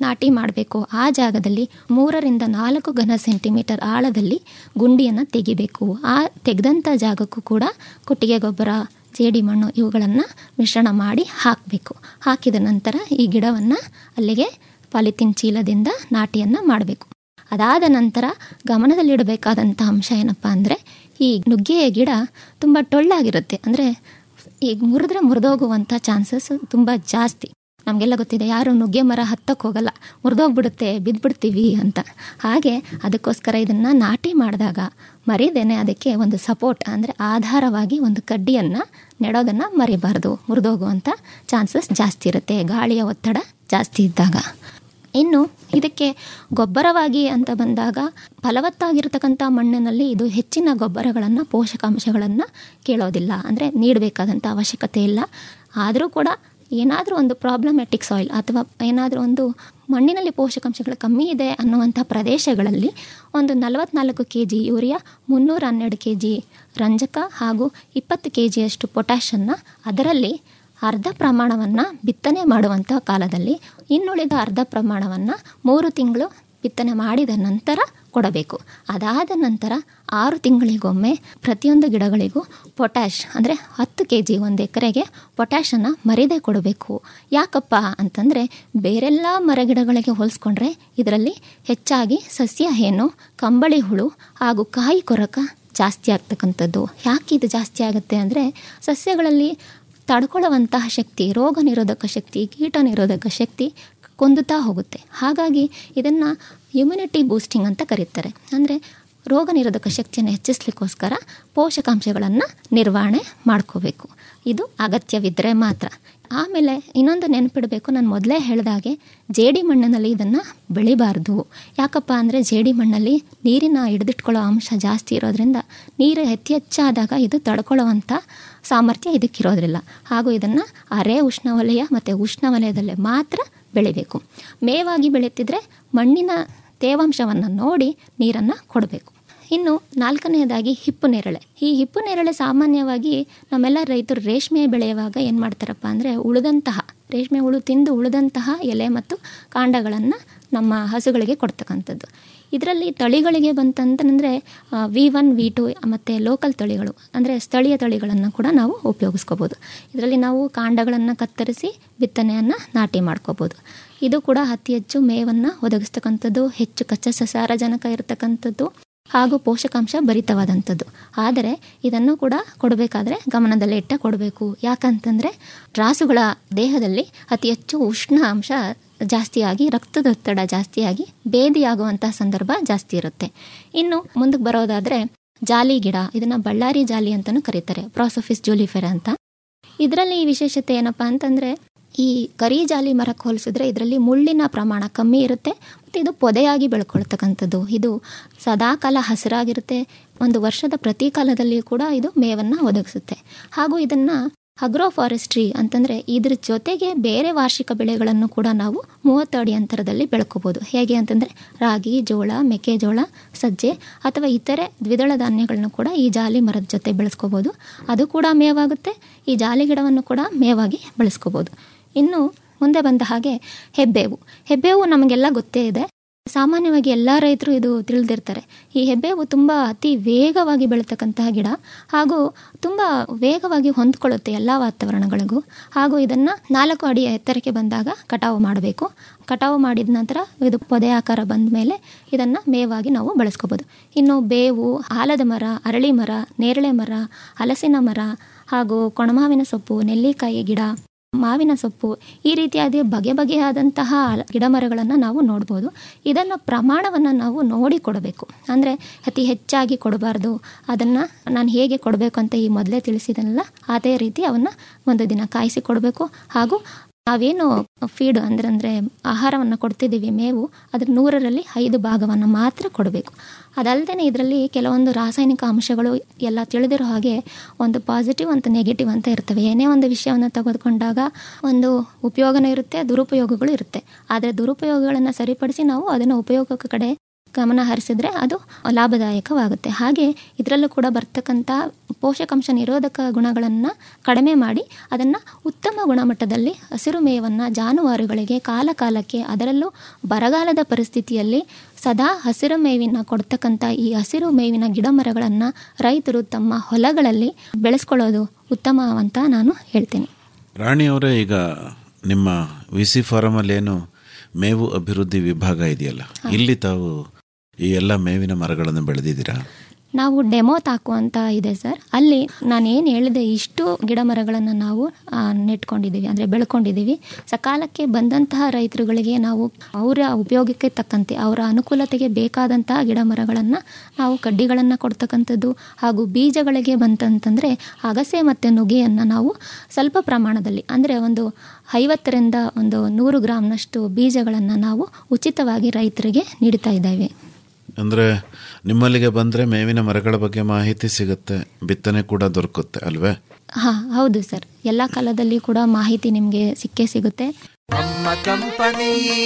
ನಾಟಿ ಮಾಡಬೇಕು ಆ ಜಾಗದಲ್ಲಿ ಮೂರರಿಂದ ನಾಲ್ಕು ಘನ ಸೆಂಟಿಮೀಟರ್ ಆಳದಲ್ಲಿ ಗುಂಡಿಯನ್ನು ತೆಗಿಬೇಕು ಆ ತೆಗೆದಂಥ ಜಾಗಕ್ಕೂ ಕೂಡ ಕೊಟ್ಟಿಗೆ ಗೊಬ್ಬರ ಜೇಡಿ ಮಣ್ಣು ಇವುಗಳನ್ನು ಮಿಶ್ರಣ ಮಾಡಿ ಹಾಕಬೇಕು ಹಾಕಿದ ನಂತರ ಈ ಗಿಡವನ್ನು ಅಲ್ಲಿಗೆ ಪಾಲಿಥಿನ್ ಚೀಲದಿಂದ ನಾಟಿಯನ್ನು ಮಾಡಬೇಕು ಅದಾದ ನಂತರ ಗಮನದಲ್ಲಿಡಬೇಕಾದಂಥ ಅಂಶ ಏನಪ್ಪ ಅಂದರೆ ಈ ನುಗ್ಗೆಯ ಗಿಡ ತುಂಬ ಟೊಳ್ಳಾಗಿರುತ್ತೆ ಅಂದರೆ ಈಗ ಮುರಿದ್ರೆ ಮುರಿದೋಗುವಂಥ ಚಾನ್ಸಸ್ ತುಂಬ ಜಾಸ್ತಿ ನಮಗೆಲ್ಲ ಗೊತ್ತಿದೆ ಯಾರು ನುಗ್ಗೆ ಮರ ಹತ್ತಕ್ಕೆ ಹೋಗಲ್ಲ ಮುರಿದೋಗ್ಬಿಡುತ್ತೆ ಬಿದ್ದುಬಿಡ್ತೀವಿ ಅಂತ ಹಾಗೆ ಅದಕ್ಕೋಸ್ಕರ ಇದನ್ನು ನಾಟಿ ಮಾಡಿದಾಗ ಮರಿದೇನೆ ಅದಕ್ಕೆ ಒಂದು ಸಪೋರ್ಟ್ ಅಂದರೆ ಆಧಾರವಾಗಿ ಒಂದು ಕಡ್ಡಿಯನ್ನು ನೆಡೋದನ್ನು ಮರಿಬಾರ್ದು ಮುರಿದೋಗುವಂಥ ಚಾನ್ಸಸ್ ಜಾಸ್ತಿ ಇರುತ್ತೆ ಗಾಳಿಯ ಒತ್ತಡ ಜಾಸ್ತಿ ಇದ್ದಾಗ ಇನ್ನು ಇದಕ್ಕೆ ಗೊಬ್ಬರವಾಗಿ ಅಂತ ಬಂದಾಗ ಫಲವತ್ತಾಗಿರ್ತಕ್ಕಂಥ ಮಣ್ಣಿನಲ್ಲಿ ಇದು ಹೆಚ್ಚಿನ ಗೊಬ್ಬರಗಳನ್ನು ಪೋಷಕಾಂಶಗಳನ್ನು ಕೇಳೋದಿಲ್ಲ ಅಂದರೆ ನೀಡಬೇಕಾದಂಥ ಅವಶ್ಯಕತೆ ಇಲ್ಲ ಆದರೂ ಕೂಡ ಏನಾದರೂ ಒಂದು ಪ್ರಾಬ್ಲಮ್ಯಾಟಿಕ್ ಸಾಯಿಲ್ ಅಥವಾ ಏನಾದರೂ ಒಂದು ಮಣ್ಣಿನಲ್ಲಿ ಪೋಷಕಾಂಶಗಳು ಕಮ್ಮಿ ಇದೆ ಅನ್ನುವಂಥ ಪ್ರದೇಶಗಳಲ್ಲಿ ಒಂದು ನಲವತ್ನಾಲ್ಕು ಕೆ ಜಿ ಯೂರಿಯಾ ಮುನ್ನೂರ ಹನ್ನೆರಡು ಕೆ ಜಿ ರಂಜಕ ಹಾಗೂ ಇಪ್ಪತ್ತು ಕೆ ಜಿಯಷ್ಟು ಪೊಟ್ಯಾಷನ್ನು ಅದರಲ್ಲಿ ಅರ್ಧ ಪ್ರಮಾಣವನ್ನು ಬಿತ್ತನೆ ಮಾಡುವಂಥ ಕಾಲದಲ್ಲಿ ಇನ್ನುಳಿದ ಅರ್ಧ ಪ್ರಮಾಣವನ್ನು ಮೂರು ತಿಂಗಳು ಬಿತ್ತನೆ ಮಾಡಿದ ನಂತರ ಕೊಡಬೇಕು ಅದಾದ ನಂತರ ಆರು ತಿಂಗಳಿಗೊಮ್ಮೆ ಪ್ರತಿಯೊಂದು ಗಿಡಗಳಿಗೂ ಪೊಟ್ಯಾಶ್ ಅಂದರೆ ಹತ್ತು ಕೆ ಜಿ ಒಂದು ಎಕರೆಗೆ ಪೊಟ್ಯಾಶನ್ನು ಮರಿದೇ ಕೊಡಬೇಕು ಯಾಕಪ್ಪ ಅಂತಂದರೆ ಬೇರೆಲ್ಲ ಮರಗಿಡಗಳಿಗೆ ಹೋಲಿಸ್ಕೊಂಡ್ರೆ ಇದರಲ್ಲಿ ಹೆಚ್ಚಾಗಿ ಸಸ್ಯ ಹೇನು ಕಂಬಳಿ ಹುಳು ಹಾಗೂ ಕಾಯಿ ಕೊರಕ ಜಾಸ್ತಿ ಆಗ್ತಕ್ಕಂಥದ್ದು ಯಾಕೆ ಇದು ಜಾಸ್ತಿ ಆಗುತ್ತೆ ಅಂದರೆ ಸಸ್ಯಗಳಲ್ಲಿ ತಡ್ಕೊಳ್ಳುವಂತಹ ಶಕ್ತಿ ರೋಗ ನಿರೋಧಕ ಶಕ್ತಿ ಕೀಟ ನಿರೋಧಕ ಶಕ್ತಿ ಕೊಂದುತ್ತಾ ಹೋಗುತ್ತೆ ಹಾಗಾಗಿ ಇದನ್ನು ಇಮ್ಯುನಿಟಿ ಬೂಸ್ಟಿಂಗ್ ಅಂತ ಕರೀತಾರೆ ಅಂದರೆ ರೋಗ ನಿರೋಧಕ ಶಕ್ತಿಯನ್ನು ಹೆಚ್ಚಿಸ್ಲಿಕ್ಕೋಸ್ಕರ ಪೋಷಕಾಂಶಗಳನ್ನು ನಿರ್ವಹಣೆ ಮಾಡ್ಕೋಬೇಕು ಇದು ಅಗತ್ಯವಿದ್ದರೆ ಮಾತ್ರ ಆಮೇಲೆ ಇನ್ನೊಂದು ನೆನಪಿಡಬೇಕು ನಾನು ಮೊದಲೇ ಹೇಳಿದಾಗೆ ಜೇಡಿ ಮಣ್ಣಿನಲ್ಲಿ ಇದನ್ನು ಬೆಳಿಬಾರ್ದು ಯಾಕಪ್ಪ ಅಂದರೆ ಜೇಡಿ ಮಣ್ಣಲ್ಲಿ ನೀರಿನ ಹಿಡಿದಿಟ್ಕೊಳ್ಳೋ ಅಂಶ ಜಾಸ್ತಿ ಇರೋದ್ರಿಂದ ನೀರು ಹೆಚ್ಚು ಹೆಚ್ಚಾದಾಗ ಇದು ತಡ್ಕೊಳ್ಳುವಂಥ ಸಾಮರ್ಥ್ಯ ಇದಕ್ಕಿರೋದ್ರಿಲ್ಲ ಹಾಗೂ ಇದನ್ನು ಅರೆ ಉಷ್ಣವಲಯ ಮತ್ತು ಉಷ್ಣವಲಯದಲ್ಲೇ ಮಾತ್ರ ಬೆಳಿಬೇಕು ಮೇವಾಗಿ ಬೆಳೆಯುತ್ತಿದ್ರೆ ಮಣ್ಣಿನ ತೇವಾಂಶವನ್ನು ನೋಡಿ ನೀರನ್ನು ಕೊಡಬೇಕು ಇನ್ನು ನಾಲ್ಕನೆಯದಾಗಿ ಹಿಪ್ಪು ನೇರಳೆ ಈ ಹಿಪ್ಪು ನೇರಳೆ ಸಾಮಾನ್ಯವಾಗಿ ನಮ್ಮೆಲ್ಲ ರೈತರು ರೇಷ್ಮೆ ಬೆಳೆಯುವಾಗ ಏನು ಮಾಡ್ತಾರಪ್ಪ ಅಂದರೆ ಉಳಿದಂತಹ ರೇಷ್ಮೆ ಹುಳು ತಿಂದು ಉಳಿದಂತಹ ಎಲೆ ಮತ್ತು ಕಾಂಡಗಳನ್ನು ನಮ್ಮ ಹಸುಗಳಿಗೆ ಕೊಡ್ತಕ್ಕಂಥದ್ದು ಇದರಲ್ಲಿ ತಳಿಗಳಿಗೆ ಬಂತಂತಂದರೆ ವಿ ಒನ್ ವಿ ಟು ಮತ್ತು ಲೋಕಲ್ ತಳಿಗಳು ಅಂದರೆ ಸ್ಥಳೀಯ ತಳಿಗಳನ್ನು ಕೂಡ ನಾವು ಉಪಯೋಗಿಸ್ಕೋಬೋದು ಇದರಲ್ಲಿ ನಾವು ಕಾಂಡಗಳನ್ನು ಕತ್ತರಿಸಿ ಬಿತ್ತನೆಯನ್ನು ನಾಟಿ ಮಾಡ್ಕೋಬೋದು ಇದು ಕೂಡ ಅತಿ ಹೆಚ್ಚು ಮೇವನ್ನು ಒದಗಿಸ್ತಕ್ಕಂಥದ್ದು ಹೆಚ್ಚು ಕಚ್ಚಾ ಸಸಾರಜನಕ ಇರತಕ್ಕಂಥದ್ದು ಹಾಗೂ ಪೋಷಕಾಂಶ ಭರಿತವಾದಂಥದ್ದು ಆದರೆ ಇದನ್ನು ಕೂಡ ಕೊಡಬೇಕಾದ್ರೆ ಗಮನದಲ್ಲಿ ಇಟ್ಟ ಕೊಡಬೇಕು ಯಾಕಂತಂದರೆ ರಾಸುಗಳ ದೇಹದಲ್ಲಿ ಅತಿ ಹೆಚ್ಚು ಉಷ್ಣ ಅಂಶ ಜಾಸ್ತಿಯಾಗಿ ರಕ್ತದೊತ್ತಡ ಜಾಸ್ತಿಯಾಗಿ ಬೇದಿಯಾಗುವಂತಹ ಸಂದರ್ಭ ಜಾಸ್ತಿ ಇರುತ್ತೆ ಇನ್ನು ಮುಂದಕ್ಕೆ ಬರೋದಾದರೆ ಜಾಲಿ ಗಿಡ ಇದನ್ನು ಬಳ್ಳಾರಿ ಜಾಲಿ ಅಂತಲೂ ಕರೀತಾರೆ ಪ್ರಾಸೋಫಿಸ್ ಜೂಲಿಫೆರ ಅಂತ ಇದರಲ್ಲಿ ಈ ವಿಶೇಷತೆ ಏನಪ್ಪ ಅಂತಂದರೆ ಈ ಕರಿ ಜಾಲಿ ಮರಕ್ಕೆ ಹೋಲಿಸಿದ್ರೆ ಇದರಲ್ಲಿ ಮುಳ್ಳಿನ ಪ್ರಮಾಣ ಕಮ್ಮಿ ಇರುತ್ತೆ ಮತ್ತು ಇದು ಪೊದೆಯಾಗಿ ಬೆಳ್ಕೊಳ್ತಕ್ಕಂಥದ್ದು ಇದು ಸದಾಕಾಲ ಹಸಿರಾಗಿರುತ್ತೆ ಒಂದು ವರ್ಷದ ಪ್ರತಿ ಕಾಲದಲ್ಲಿಯೂ ಕೂಡ ಇದು ಮೇವನ್ನು ಒದಗಿಸುತ್ತೆ ಹಾಗೂ ಇದನ್ನು ಅಗ್ರೋ ಫಾರೆಸ್ಟ್ರಿ ಅಂತಂದರೆ ಇದ್ರ ಜೊತೆಗೆ ಬೇರೆ ವಾರ್ಷಿಕ ಬೆಳೆಗಳನ್ನು ಕೂಡ ನಾವು ಮೂವತ್ತು ಅಡಿ ಅಂತರದಲ್ಲಿ ಬೆಳ್ಕೋಬೋದು ಹೇಗೆ ಅಂತಂದರೆ ರಾಗಿ ಜೋಳ ಮೆಕ್ಕೆಜೋಳ ಸಜ್ಜೆ ಅಥವಾ ಇತರೆ ದ್ವಿದಳ ಧಾನ್ಯಗಳನ್ನು ಕೂಡ ಈ ಜಾಲಿ ಮರದ ಜೊತೆ ಬೆಳೆಸ್ಕೋಬೋದು ಅದು ಕೂಡ ಮೇವಾಗುತ್ತೆ ಈ ಜಾಲಿ ಗಿಡವನ್ನು ಕೂಡ ಮೇವಾಗಿ ಬೆಳೆಸ್ಕೋಬೋದು ಇನ್ನು ಮುಂದೆ ಬಂದ ಹಾಗೆ ಹೆಬ್ಬೇವು ಹೆಬ್ಬೇವು ನಮಗೆಲ್ಲ ಗೊತ್ತೇ ಇದೆ ಸಾಮಾನ್ಯವಾಗಿ ಎಲ್ಲ ರೈತರು ಇದು ತಿಳಿದಿರ್ತಾರೆ ಈ ಹೆಬ್ಬೇವು ತುಂಬ ಅತಿ ವೇಗವಾಗಿ ಬೆಳೀತಕ್ಕಂತಹ ಗಿಡ ಹಾಗೂ ತುಂಬ ವೇಗವಾಗಿ ಹೊಂದ್ಕೊಳ್ಳುತ್ತೆ ಎಲ್ಲ ವಾತಾವರಣಗಳಿಗೂ ಹಾಗೂ ಇದನ್ನು ನಾಲ್ಕು ಅಡಿ ಎತ್ತರಕ್ಕೆ ಬಂದಾಗ ಕಟಾವು ಮಾಡಬೇಕು ಕಟಾವು ಮಾಡಿದ ನಂತರ ಇದು ಪೊದೆ ಆಕಾರ ಬಂದ ಮೇಲೆ ಇದನ್ನು ಮೇವಾಗಿ ನಾವು ಬಳಸ್ಕೋಬೋದು ಇನ್ನು ಬೇವು ಆಲದ ಮರ ಅರಳಿ ಮರ ನೇರಳೆ ಮರ ಹಲಸಿನ ಮರ ಹಾಗೂ ಕೊಣಮಾವಿನ ಸೊಪ್ಪು ನೆಲ್ಲಿಕಾಯಿ ಗಿಡ ಮಾವಿನ ಸೊಪ್ಪು ಈ ರೀತಿಯಾದ ಬಗೆ ಬಗೆಯಾದಂತಹ ಗಿಡ ಮರಗಳನ್ನು ನಾವು ನೋಡ್ಬೋದು ಇದನ್ನು ಪ್ರಮಾಣವನ್ನು ನಾವು ನೋಡಿ ಕೊಡಬೇಕು ಅಂದರೆ ಅತಿ ಹೆಚ್ಚಾಗಿ ಕೊಡಬಾರ್ದು ಅದನ್ನು ನಾನು ಹೇಗೆ ಕೊಡಬೇಕು ಅಂತ ಈ ಮೊದಲೇ ತಿಳಿಸಿದನಲ್ಲ ಅದೇ ರೀತಿ ಅವನ್ನು ಒಂದು ದಿನ ಕಾಯಿಸಿ ಕೊಡಬೇಕು ಹಾಗೂ ನಾವೇನು ಫೀಡ್ ಅಂದ್ರೆ ಅಂದರೆ ಆಹಾರವನ್ನು ಕೊಡ್ತಿದ್ದೀವಿ ಮೇವು ಅದ್ರ ನೂರರಲ್ಲಿ ಐದು ಭಾಗವನ್ನು ಮಾತ್ರ ಕೊಡಬೇಕು ಅದಲ್ಲದೆ ಇದರಲ್ಲಿ ಕೆಲವೊಂದು ರಾಸಾಯನಿಕ ಅಂಶಗಳು ಎಲ್ಲ ತಿಳಿದಿರೋ ಹಾಗೆ ಒಂದು ಪಾಸಿಟಿವ್ ಅಂತ ನೆಗೆಟಿವ್ ಅಂತ ಇರ್ತವೆ ಏನೇ ಒಂದು ವಿಷಯವನ್ನು ತೆಗೆದುಕೊಂಡಾಗ ಒಂದು ಉಪಯೋಗನೂ ಇರುತ್ತೆ ದುರುಪಯೋಗಗಳು ಇರುತ್ತೆ ಆದರೆ ದುರುಪಯೋಗಗಳನ್ನು ಸರಿಪಡಿಸಿ ನಾವು ಅದನ್ನು ಉಪಯೋಗಕ್ಕೆ ಕಡೆ ಗಮನ ಹರಿಸಿದ್ರೆ ಅದು ಲಾಭದಾಯಕವಾಗುತ್ತೆ ಹಾಗೆ ಇದರಲ್ಲೂ ಕೂಡ ಬರ್ತಕ್ಕಂಥ ಪೋಷಕಾಂಶ ನಿರೋಧಕ ಗುಣಗಳನ್ನು ಕಡಿಮೆ ಮಾಡಿ ಅದನ್ನು ಉತ್ತಮ ಗುಣಮಟ್ಟದಲ್ಲಿ ಹಸಿರು ಮೇವನ್ನು ಜಾನುವಾರುಗಳಿಗೆ ಕಾಲ ಕಾಲಕ್ಕೆ ಅದರಲ್ಲೂ ಬರಗಾಲದ ಪರಿಸ್ಥಿತಿಯಲ್ಲಿ ಸದಾ ಹಸಿರು ಮೇವಿನ ಕೊಡ್ತಕ್ಕಂಥ ಈ ಹಸಿರು ಮೇವಿನ ಗಿಡ ಮರಗಳನ್ನು ರೈತರು ತಮ್ಮ ಹೊಲಗಳಲ್ಲಿ ಬೆಳೆಸ್ಕೊಳ್ಳೋದು ಉತ್ತಮವಂತ ನಾನು ಹೇಳ್ತೀನಿ ರಾಣಿಯವರೇ ಈಗ ನಿಮ್ಮ ವಿ ಸಿ ಫಾರಮಲ್ಲಿ ಏನು ಮೇವು ಅಭಿವೃದ್ಧಿ ವಿಭಾಗ ಇದೆಯಲ್ಲ ಇಲ್ಲಿ ತಾವು ಈ ಎಲ್ಲ ಮೇವಿನ ಮರಗಳನ್ನು ಬೆಳೆದಿದ್ದೀರಾ ನಾವು ಡೆಮೋ ತಾಕು ಅಂತ ಇದೆ ಸರ್ ಅಲ್ಲಿ ನಾನು ಏನು ಹೇಳಿದೆ ಇಷ್ಟು ಗಿಡ ಮರಗಳನ್ನು ನಾವು ಆ, ನೆಟ್ಕೊಂಡಿದ್ದೀವಿ ಅಂದರೆ ಬೆಳ್ಕೊಂಡಿದ್ದೀವಿ ಸಕಾಲಕ್ಕೆ ಬಂದಂತಹ ರೈತರುಗಳಿಗೆ ನಾವು ಅವರ ಉಪಯೋಗಕ್ಕೆ ತಕ್ಕಂತೆ ಅವರ ಅನುಕೂಲತೆಗೆ ಬೇಕಾದಂತಹ ಗಿಡ ಮರಗಳನ್ನು ನಾವು ಕಡ್ಡಿಗಳನ್ನು ಕೊಡ್ತಕ್ಕಂಥದ್ದು ಹಾಗೂ ಬೀಜಗಳಿಗೆ ಬಂತಂತಂದರೆ ಅಗಸೆ ಮತ್ತು ನುಗ್ಗೆಯನ್ನು ನಾವು ಸ್ವಲ್ಪ ಪ್ರಮಾಣದಲ್ಲಿ ಅಂದರೆ ಒಂದು ಐವತ್ತರಿಂದ ಒಂದು ನೂರು ಗ್ರಾಮ್ನಷ್ಟು ಬೀಜಗಳನ್ನು ನಾವು ಉಚಿತವಾಗಿ ರೈತರಿಗೆ ನೀಡ್ತಾ ಇದ್ದೇವೆ ಅಂದರೆ ನಿಮ್ಮಲ್ಲಿಗೆ ಬಂದರೆ ಮೇವಿನ ಮರಗಳ ಬಗ್ಗೆ ಮಾಹಿತಿ ಸಿಗುತ್ತೆ ಬಿತ್ತನೆ ಕೂಡ ದೊರಕುತ್ತೆ ಅಲ್ವೇ ಹಾಂ ಹೌದು ಸರ್ ಎಲ್ಲ ಕಾಲದಲ್ಲಿ ಕೂಡ ಮಾಹಿತಿ ನಿಮಗೆ ಸಿಕ್ಕೇ ಸಿಗುತ್ತೆ ನಮ್ಮ ಕಂಪನಿ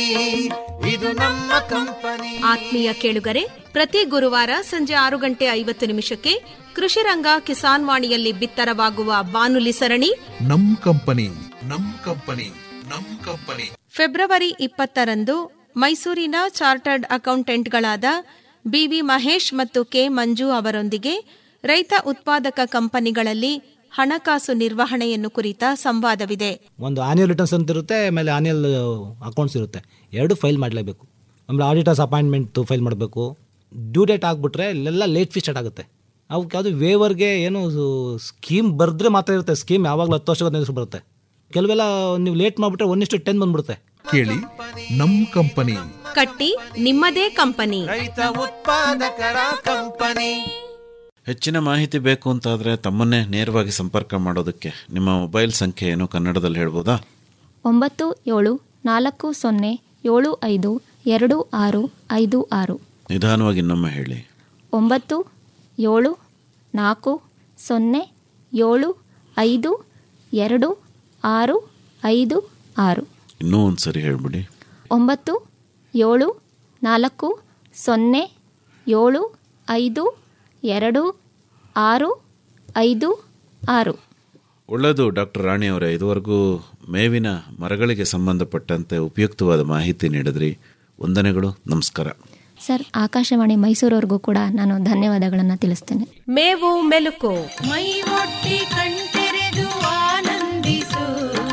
ಇದು ನಮ್ಮ ಕಂಪನಿ ಆತ್ಮೀಯ ಕೇಳುಗರೆ ಪ್ರತಿ ಗುರುವಾರ ಸಂಜೆ ಆರು ಗಂಟೆ ಐವತ್ತು ನಿಮಿಷಕ್ಕೆ ಕೃಷಿ ರಂಗ ಕಿಸಾನ್ ವಾಣಿಯಲ್ಲಿ ಬಿತ್ತರವಾಗುವ ಬಾನುಲಿ ಸರಣಿ ನಮ್ ಕಂಪನಿ ನಮ್ ಕಂಪನಿ ನಮ್ ಕಂಪನಿ ಫೆಬ್ರವರಿ ಇಪ್ಪತ್ತರಂದು ಮೈಸೂರಿನ ಚಾರ್ಟರ್ಡ್ ಅಕೌಂಟೆಂಟ್ಗಳಾದ ಬಿವಿ ಮಹೇಶ್ ಮತ್ತು ಕೆ ಮಂಜು ಅವರೊಂದಿಗೆ ರೈತ ಉತ್ಪಾದಕ ಕಂಪನಿಗಳಲ್ಲಿ ಹಣಕಾಸು ನಿರ್ವಹಣೆಯನ್ನು ಕುರಿತ ಸಂವಾದವಿದೆ ಒಂದು ಆನ್ಯಲ್ ರಿಟರ್ನ್ಸ್ ಅಂತ ಇರುತ್ತೆ ಆಮೇಲೆ ಆನ್ಯಲ್ ಅಕೌಂಟ್ಸ್ ಇರುತ್ತೆ ಎರಡು ಫೈಲ್ ಮಾಡಲೇಬೇಕು ಆಮೇಲೆ ಆಡಿಟರ್ಸ್ ಅಪಾಯಿಂಟ್ಮೆಂಟ್ ಫೈಲ್ ಮಾಡಬೇಕು ಡ್ಯೂ ಡೇಟ್ ಆಗಿಬಿಟ್ರೆ ಇಲ್ಲೆಲ್ಲ ಲೇಟ್ ಫೀಸ್ ಸ್ಟಾರ್ಟ್ ಆಗುತ್ತೆ ಅವಕ್ಕೆ ಯಾವುದು ವೇವರ್ಗೆ ಏನು ಸ್ಕೀಮ್ ಬರೆದ್ರೆ ಮಾತ್ರ ಇರುತ್ತೆ ಸ್ಕೀಮ್ ಯಾವಾಗಲೂ ಹತ್ತು ವರ್ಷದ ಹೆಸರು ಬರುತ್ತೆ ಕೆಲವೆಲ್ಲ ನೀವು ಲೇಟ್ ಮಾಡಿಬಿಟ್ರೆ ಒನ್ನಿಷ್ಟು ಟೆನ್ ಬಂದ್ಬಿಡುತ್ತೆ ಕೇಳಿ ನಮ್ ಕಂಪನಿ ಕಟ್ಟಿ ನಿಮ್ಮದೇ ಕಂಪನಿ ರೈತ ಉತ್ಪಾದಕರ ಕಂಪನಿ ಹೆಚ್ಚಿನ ಮಾಹಿತಿ ಬೇಕು ಅಂತಾದರೆ ತಮ್ಮನ್ನೇ ನೇರವಾಗಿ ಸಂಪರ್ಕ ಮಾಡೋದಕ್ಕೆ ನಿಮ್ಮ ಮೊಬೈಲ್ ಸಂಖ್ಯೆ ಏನು ಕನ್ನಡದಲ್ಲಿ ಹೇಳ್ಬೋದಾ ಒಂಬತ್ತು ಏಳು ನಾಲ್ಕು ಸೊನ್ನೆ ಏಳು ಐದು ಎರಡು ಆರು ಐದು ಆರು ನಿಧಾನವಾಗಿ ಇನ್ನೊಮ್ಮೆ ಹೇಳಿ ಒಂಬತ್ತು ಏಳು ನಾಲ್ಕು ಸೊನ್ನೆ ಏಳು ಐದು ಎರಡು ಆರು ಐದು ಆರು ಇನ್ನೂ ಒಂದು ಸರಿ ಹೇಳ್ಬಿಡಿ ಒಂಬತ್ತು ಏಳು ನಾಲ್ಕು ಸೊನ್ನೆ ಏಳು ಐದು ಎರಡು ಆರು ಐದು ಆರು ಒಳ್ಳೆಯದು ಡಾಕ್ಟರ್ ರಾಣಿ ಅವರೇ ಇದುವರೆಗೂ ಮೇವಿನ ಮರಗಳಿಗೆ ಸಂಬಂಧಪಟ್ಟಂತೆ ಉಪಯುಕ್ತವಾದ ಮಾಹಿತಿ ನೀಡಿದ್ರಿ ವಂದನೆಗಳು ನಮಸ್ಕಾರ ಸರ್ ಆಕಾಶವಾಣಿ ಮೈಸೂರವ್ರಿಗೂ ಕೂಡ ನಾನು ಧನ್ಯವಾದಗಳನ್ನು ತಿಳಿಸ್ತೇನೆ ಮೇವು ಮೆಲುಕು ಮೈ ಒಟ್ಟಿ ಕಣ್ತೆರೆದು ಆನಂದಿಸು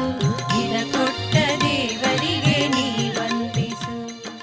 ಇದ ಕೊಟ್ಟ ದೇವರಿಗೆ ನೀ ವಂದಿಸು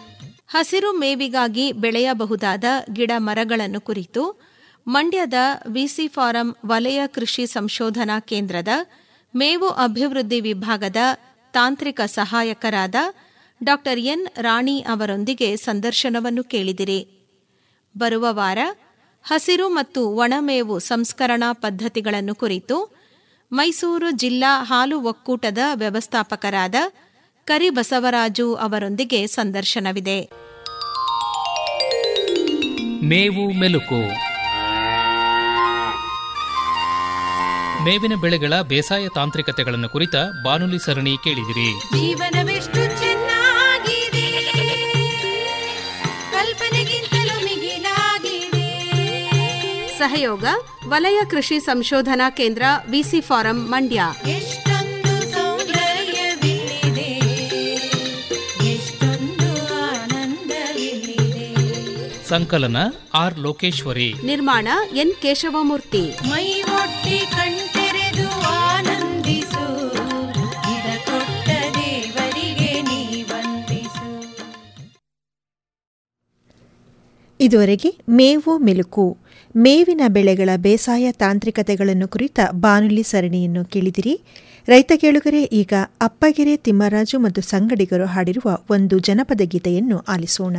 ಹಸಿರು ಮೇವಿಗಾಗಿ ಬೆಳೆಯಬಹುದಾದ ಗಿಡ ಮರಗಳನ್ನು ಕುರಿತು ಮಂಡ್ಯದ ವಿಸಿ ಫಾರಂ ವಲಯ ಕೃಷಿ ಸಂಶೋಧನಾ ಕೇಂದ್ರದ ಮೇವು ಅಭಿವೃದ್ಧಿ ವಿಭಾಗದ ತಾಂತ್ರಿಕ ಸಹಾಯಕರಾದ ಡಾ ಎನ್ ರಾಣಿ ಅವರೊಂದಿಗೆ ಸಂದರ್ಶನವನ್ನು ಕೇಳಿದಿರಿ ಬರುವ ವಾರ ಹಸಿರು ಮತ್ತು ಒಣಮೇವು ಸಂಸ್ಕರಣಾ ಪದ್ಧತಿಗಳನ್ನು ಕುರಿತು ಮೈಸೂರು ಜಿಲ್ಲಾ ಹಾಲು ಒಕ್ಕೂಟದ ವ್ಯವಸ್ಥಾಪಕರಾದ ಕರಿಬಸವರಾಜು ಅವರೊಂದಿಗೆ ಸಂದರ್ಶನವಿದೆ ಮೇವು ಮೆಲುಕು ಮೇವಿನ ಬೆಳೆಗಳ ಬೇಸಾಯ ತಾಂತ್ರಿಕತೆಗಳನ್ನು ಕುರಿತ ಬಾನುಲಿ ಸರಣಿ ಕೇಳಿದಿರಿ ಜೀವನವೆಷ್ಟು ಚೆನ್ನಾಗಿದೆ ಕಲ್ಪನೆಗಿಂತಲೂ ಮಿಗಿಲಾಗಿದೆ ಸಹಯೋಗ ವಲಯ ಕೃಷಿ ಸಂಶೋಧನಾ ಕೇಂದ್ರ ವಿಸಿ ಫಾರಂ ಮಂಡ್ಯ ಎಷ್ಟೊಂದು ಸೌಂದರ್ಯವಿಲ್ಲಿದೆ ಎಷ್ಟೊಂದು ಆನಂದವಿಲ್ಲಿದೆ ಸಂಕಲನ ಆರ್ ಲೋಕೇಶ್ವರಿ ನಿರ್ಮಾಣ ಎನ್ ಕೇಶವಮೂರ್ತಿ ಮೈ ಒಟ್ಟಿ ಕಣ್ತೆರೆದು ಆನಂದಿಸು ಇದ ಕೊಟ್ಟ ದೇವರಿಗೆ ನೀ ವಂದಿಸು ಇದುವರೆಗೆ ಮೇವು ಮೆಲುಕು ಮೇವಿನ ಬೆಳೆಗಳ ಬೇಸಾಯ ತಾಂತ್ರಿಕತೆಗಳನ್ನು ಕುರಿತ ಬಾನುಲಿ ಸರಣಿಯನ್ನು ಕೇಳಿದಿರಿ ರೈತ ಕೇಳುಗರೆ ಈಗ ಅಪ್ಪಗೆರೆ ತಿಮ್ಮರಾಜು ಮತ್ತು ಸಂಗಡಿಗರು ಹಾಡಿರುವ ಒಂದು ಜನಪದ ಗೀತೆಯನ್ನು ಆಲಿಸೋಣ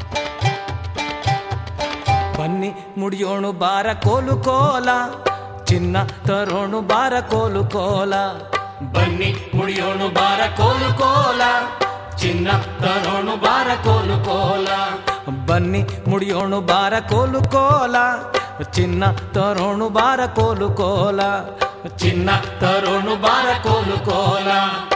ಬನ್ನಿ ಮುಡಿಯೋಣು ಬಾರ ಕೋಲು ಕೋಲ ಚಿನ್ನ ತರೋಣು ಬಾರ ಕೋಲು ಕೋಲ ಬನ್ನಿ ಮುಡಿಯೋಣು ಬಾರ ಕೋಲು ಕೋಲ ಚಿನ್ನ ತರೋಣು ಬಾರ ಕೋಲು ಕೋಲ ಬನ್ನಿ ಮುಡಿಯೋಣು ಬಾರ ಕೋಲು ಕೋಲ ಚಿನ್ನ ತರೋಣು ಬಾರ ಕೋಲು ಕೋಲ ಚಿನ್ನ ತರೋಣು ಬಾರ ಕೋಲು ಕೋಲ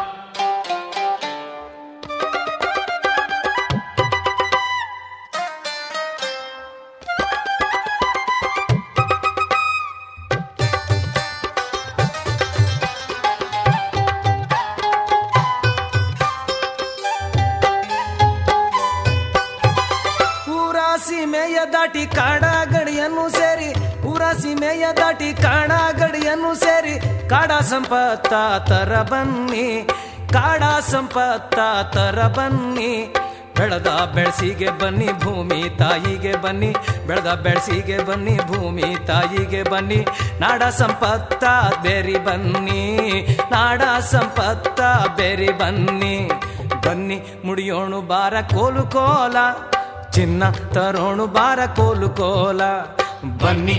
ಊರ ಸೀಮೆಯ ದಾಟಿ ಕಾಡ ಗಡಿಯನ್ನು ಸೇರಿ ಊರ ಸೀಮೆಯ ದಾಟಿ ಕಾಡ ಗಡಿಯನ್ನು ಸೇರಿ ಕಾಡ ಸಂಪತ್ತ ತರ ಬನ್ನಿ ಕಾಡ ಸಂಪತ್ತ ತರ ಬನ್ನಿ ಬೆಳೆದ ಬೆಳಸಿಗೆ ಬನ್ನಿ ಭೂಮಿ ತಾಯಿಗೆ ಬನ್ನಿ ಬೆಳೆದ ಬೆಳಸಿಗೆ ಬನ್ನಿ ಭೂಮಿ ತಾಯಿಗೆ ಬನ್ನಿ ನಾಡ ಸಂಪತ್ತ ಬೇರಿ ಬನ್ನಿ ನಾಡ ಸಂಪತ್ತ ಬೇರಿ ಬನ್ನಿ ಬನ್ನಿ ಮುಡಿಯೋಣು ಬಾರ ಕೋಲು ಕೋಲ ಚಿನ್ನ ತರೋಣು ಬಾರ ಕೋಲು ಕೋಲ ಬನ್ನಿ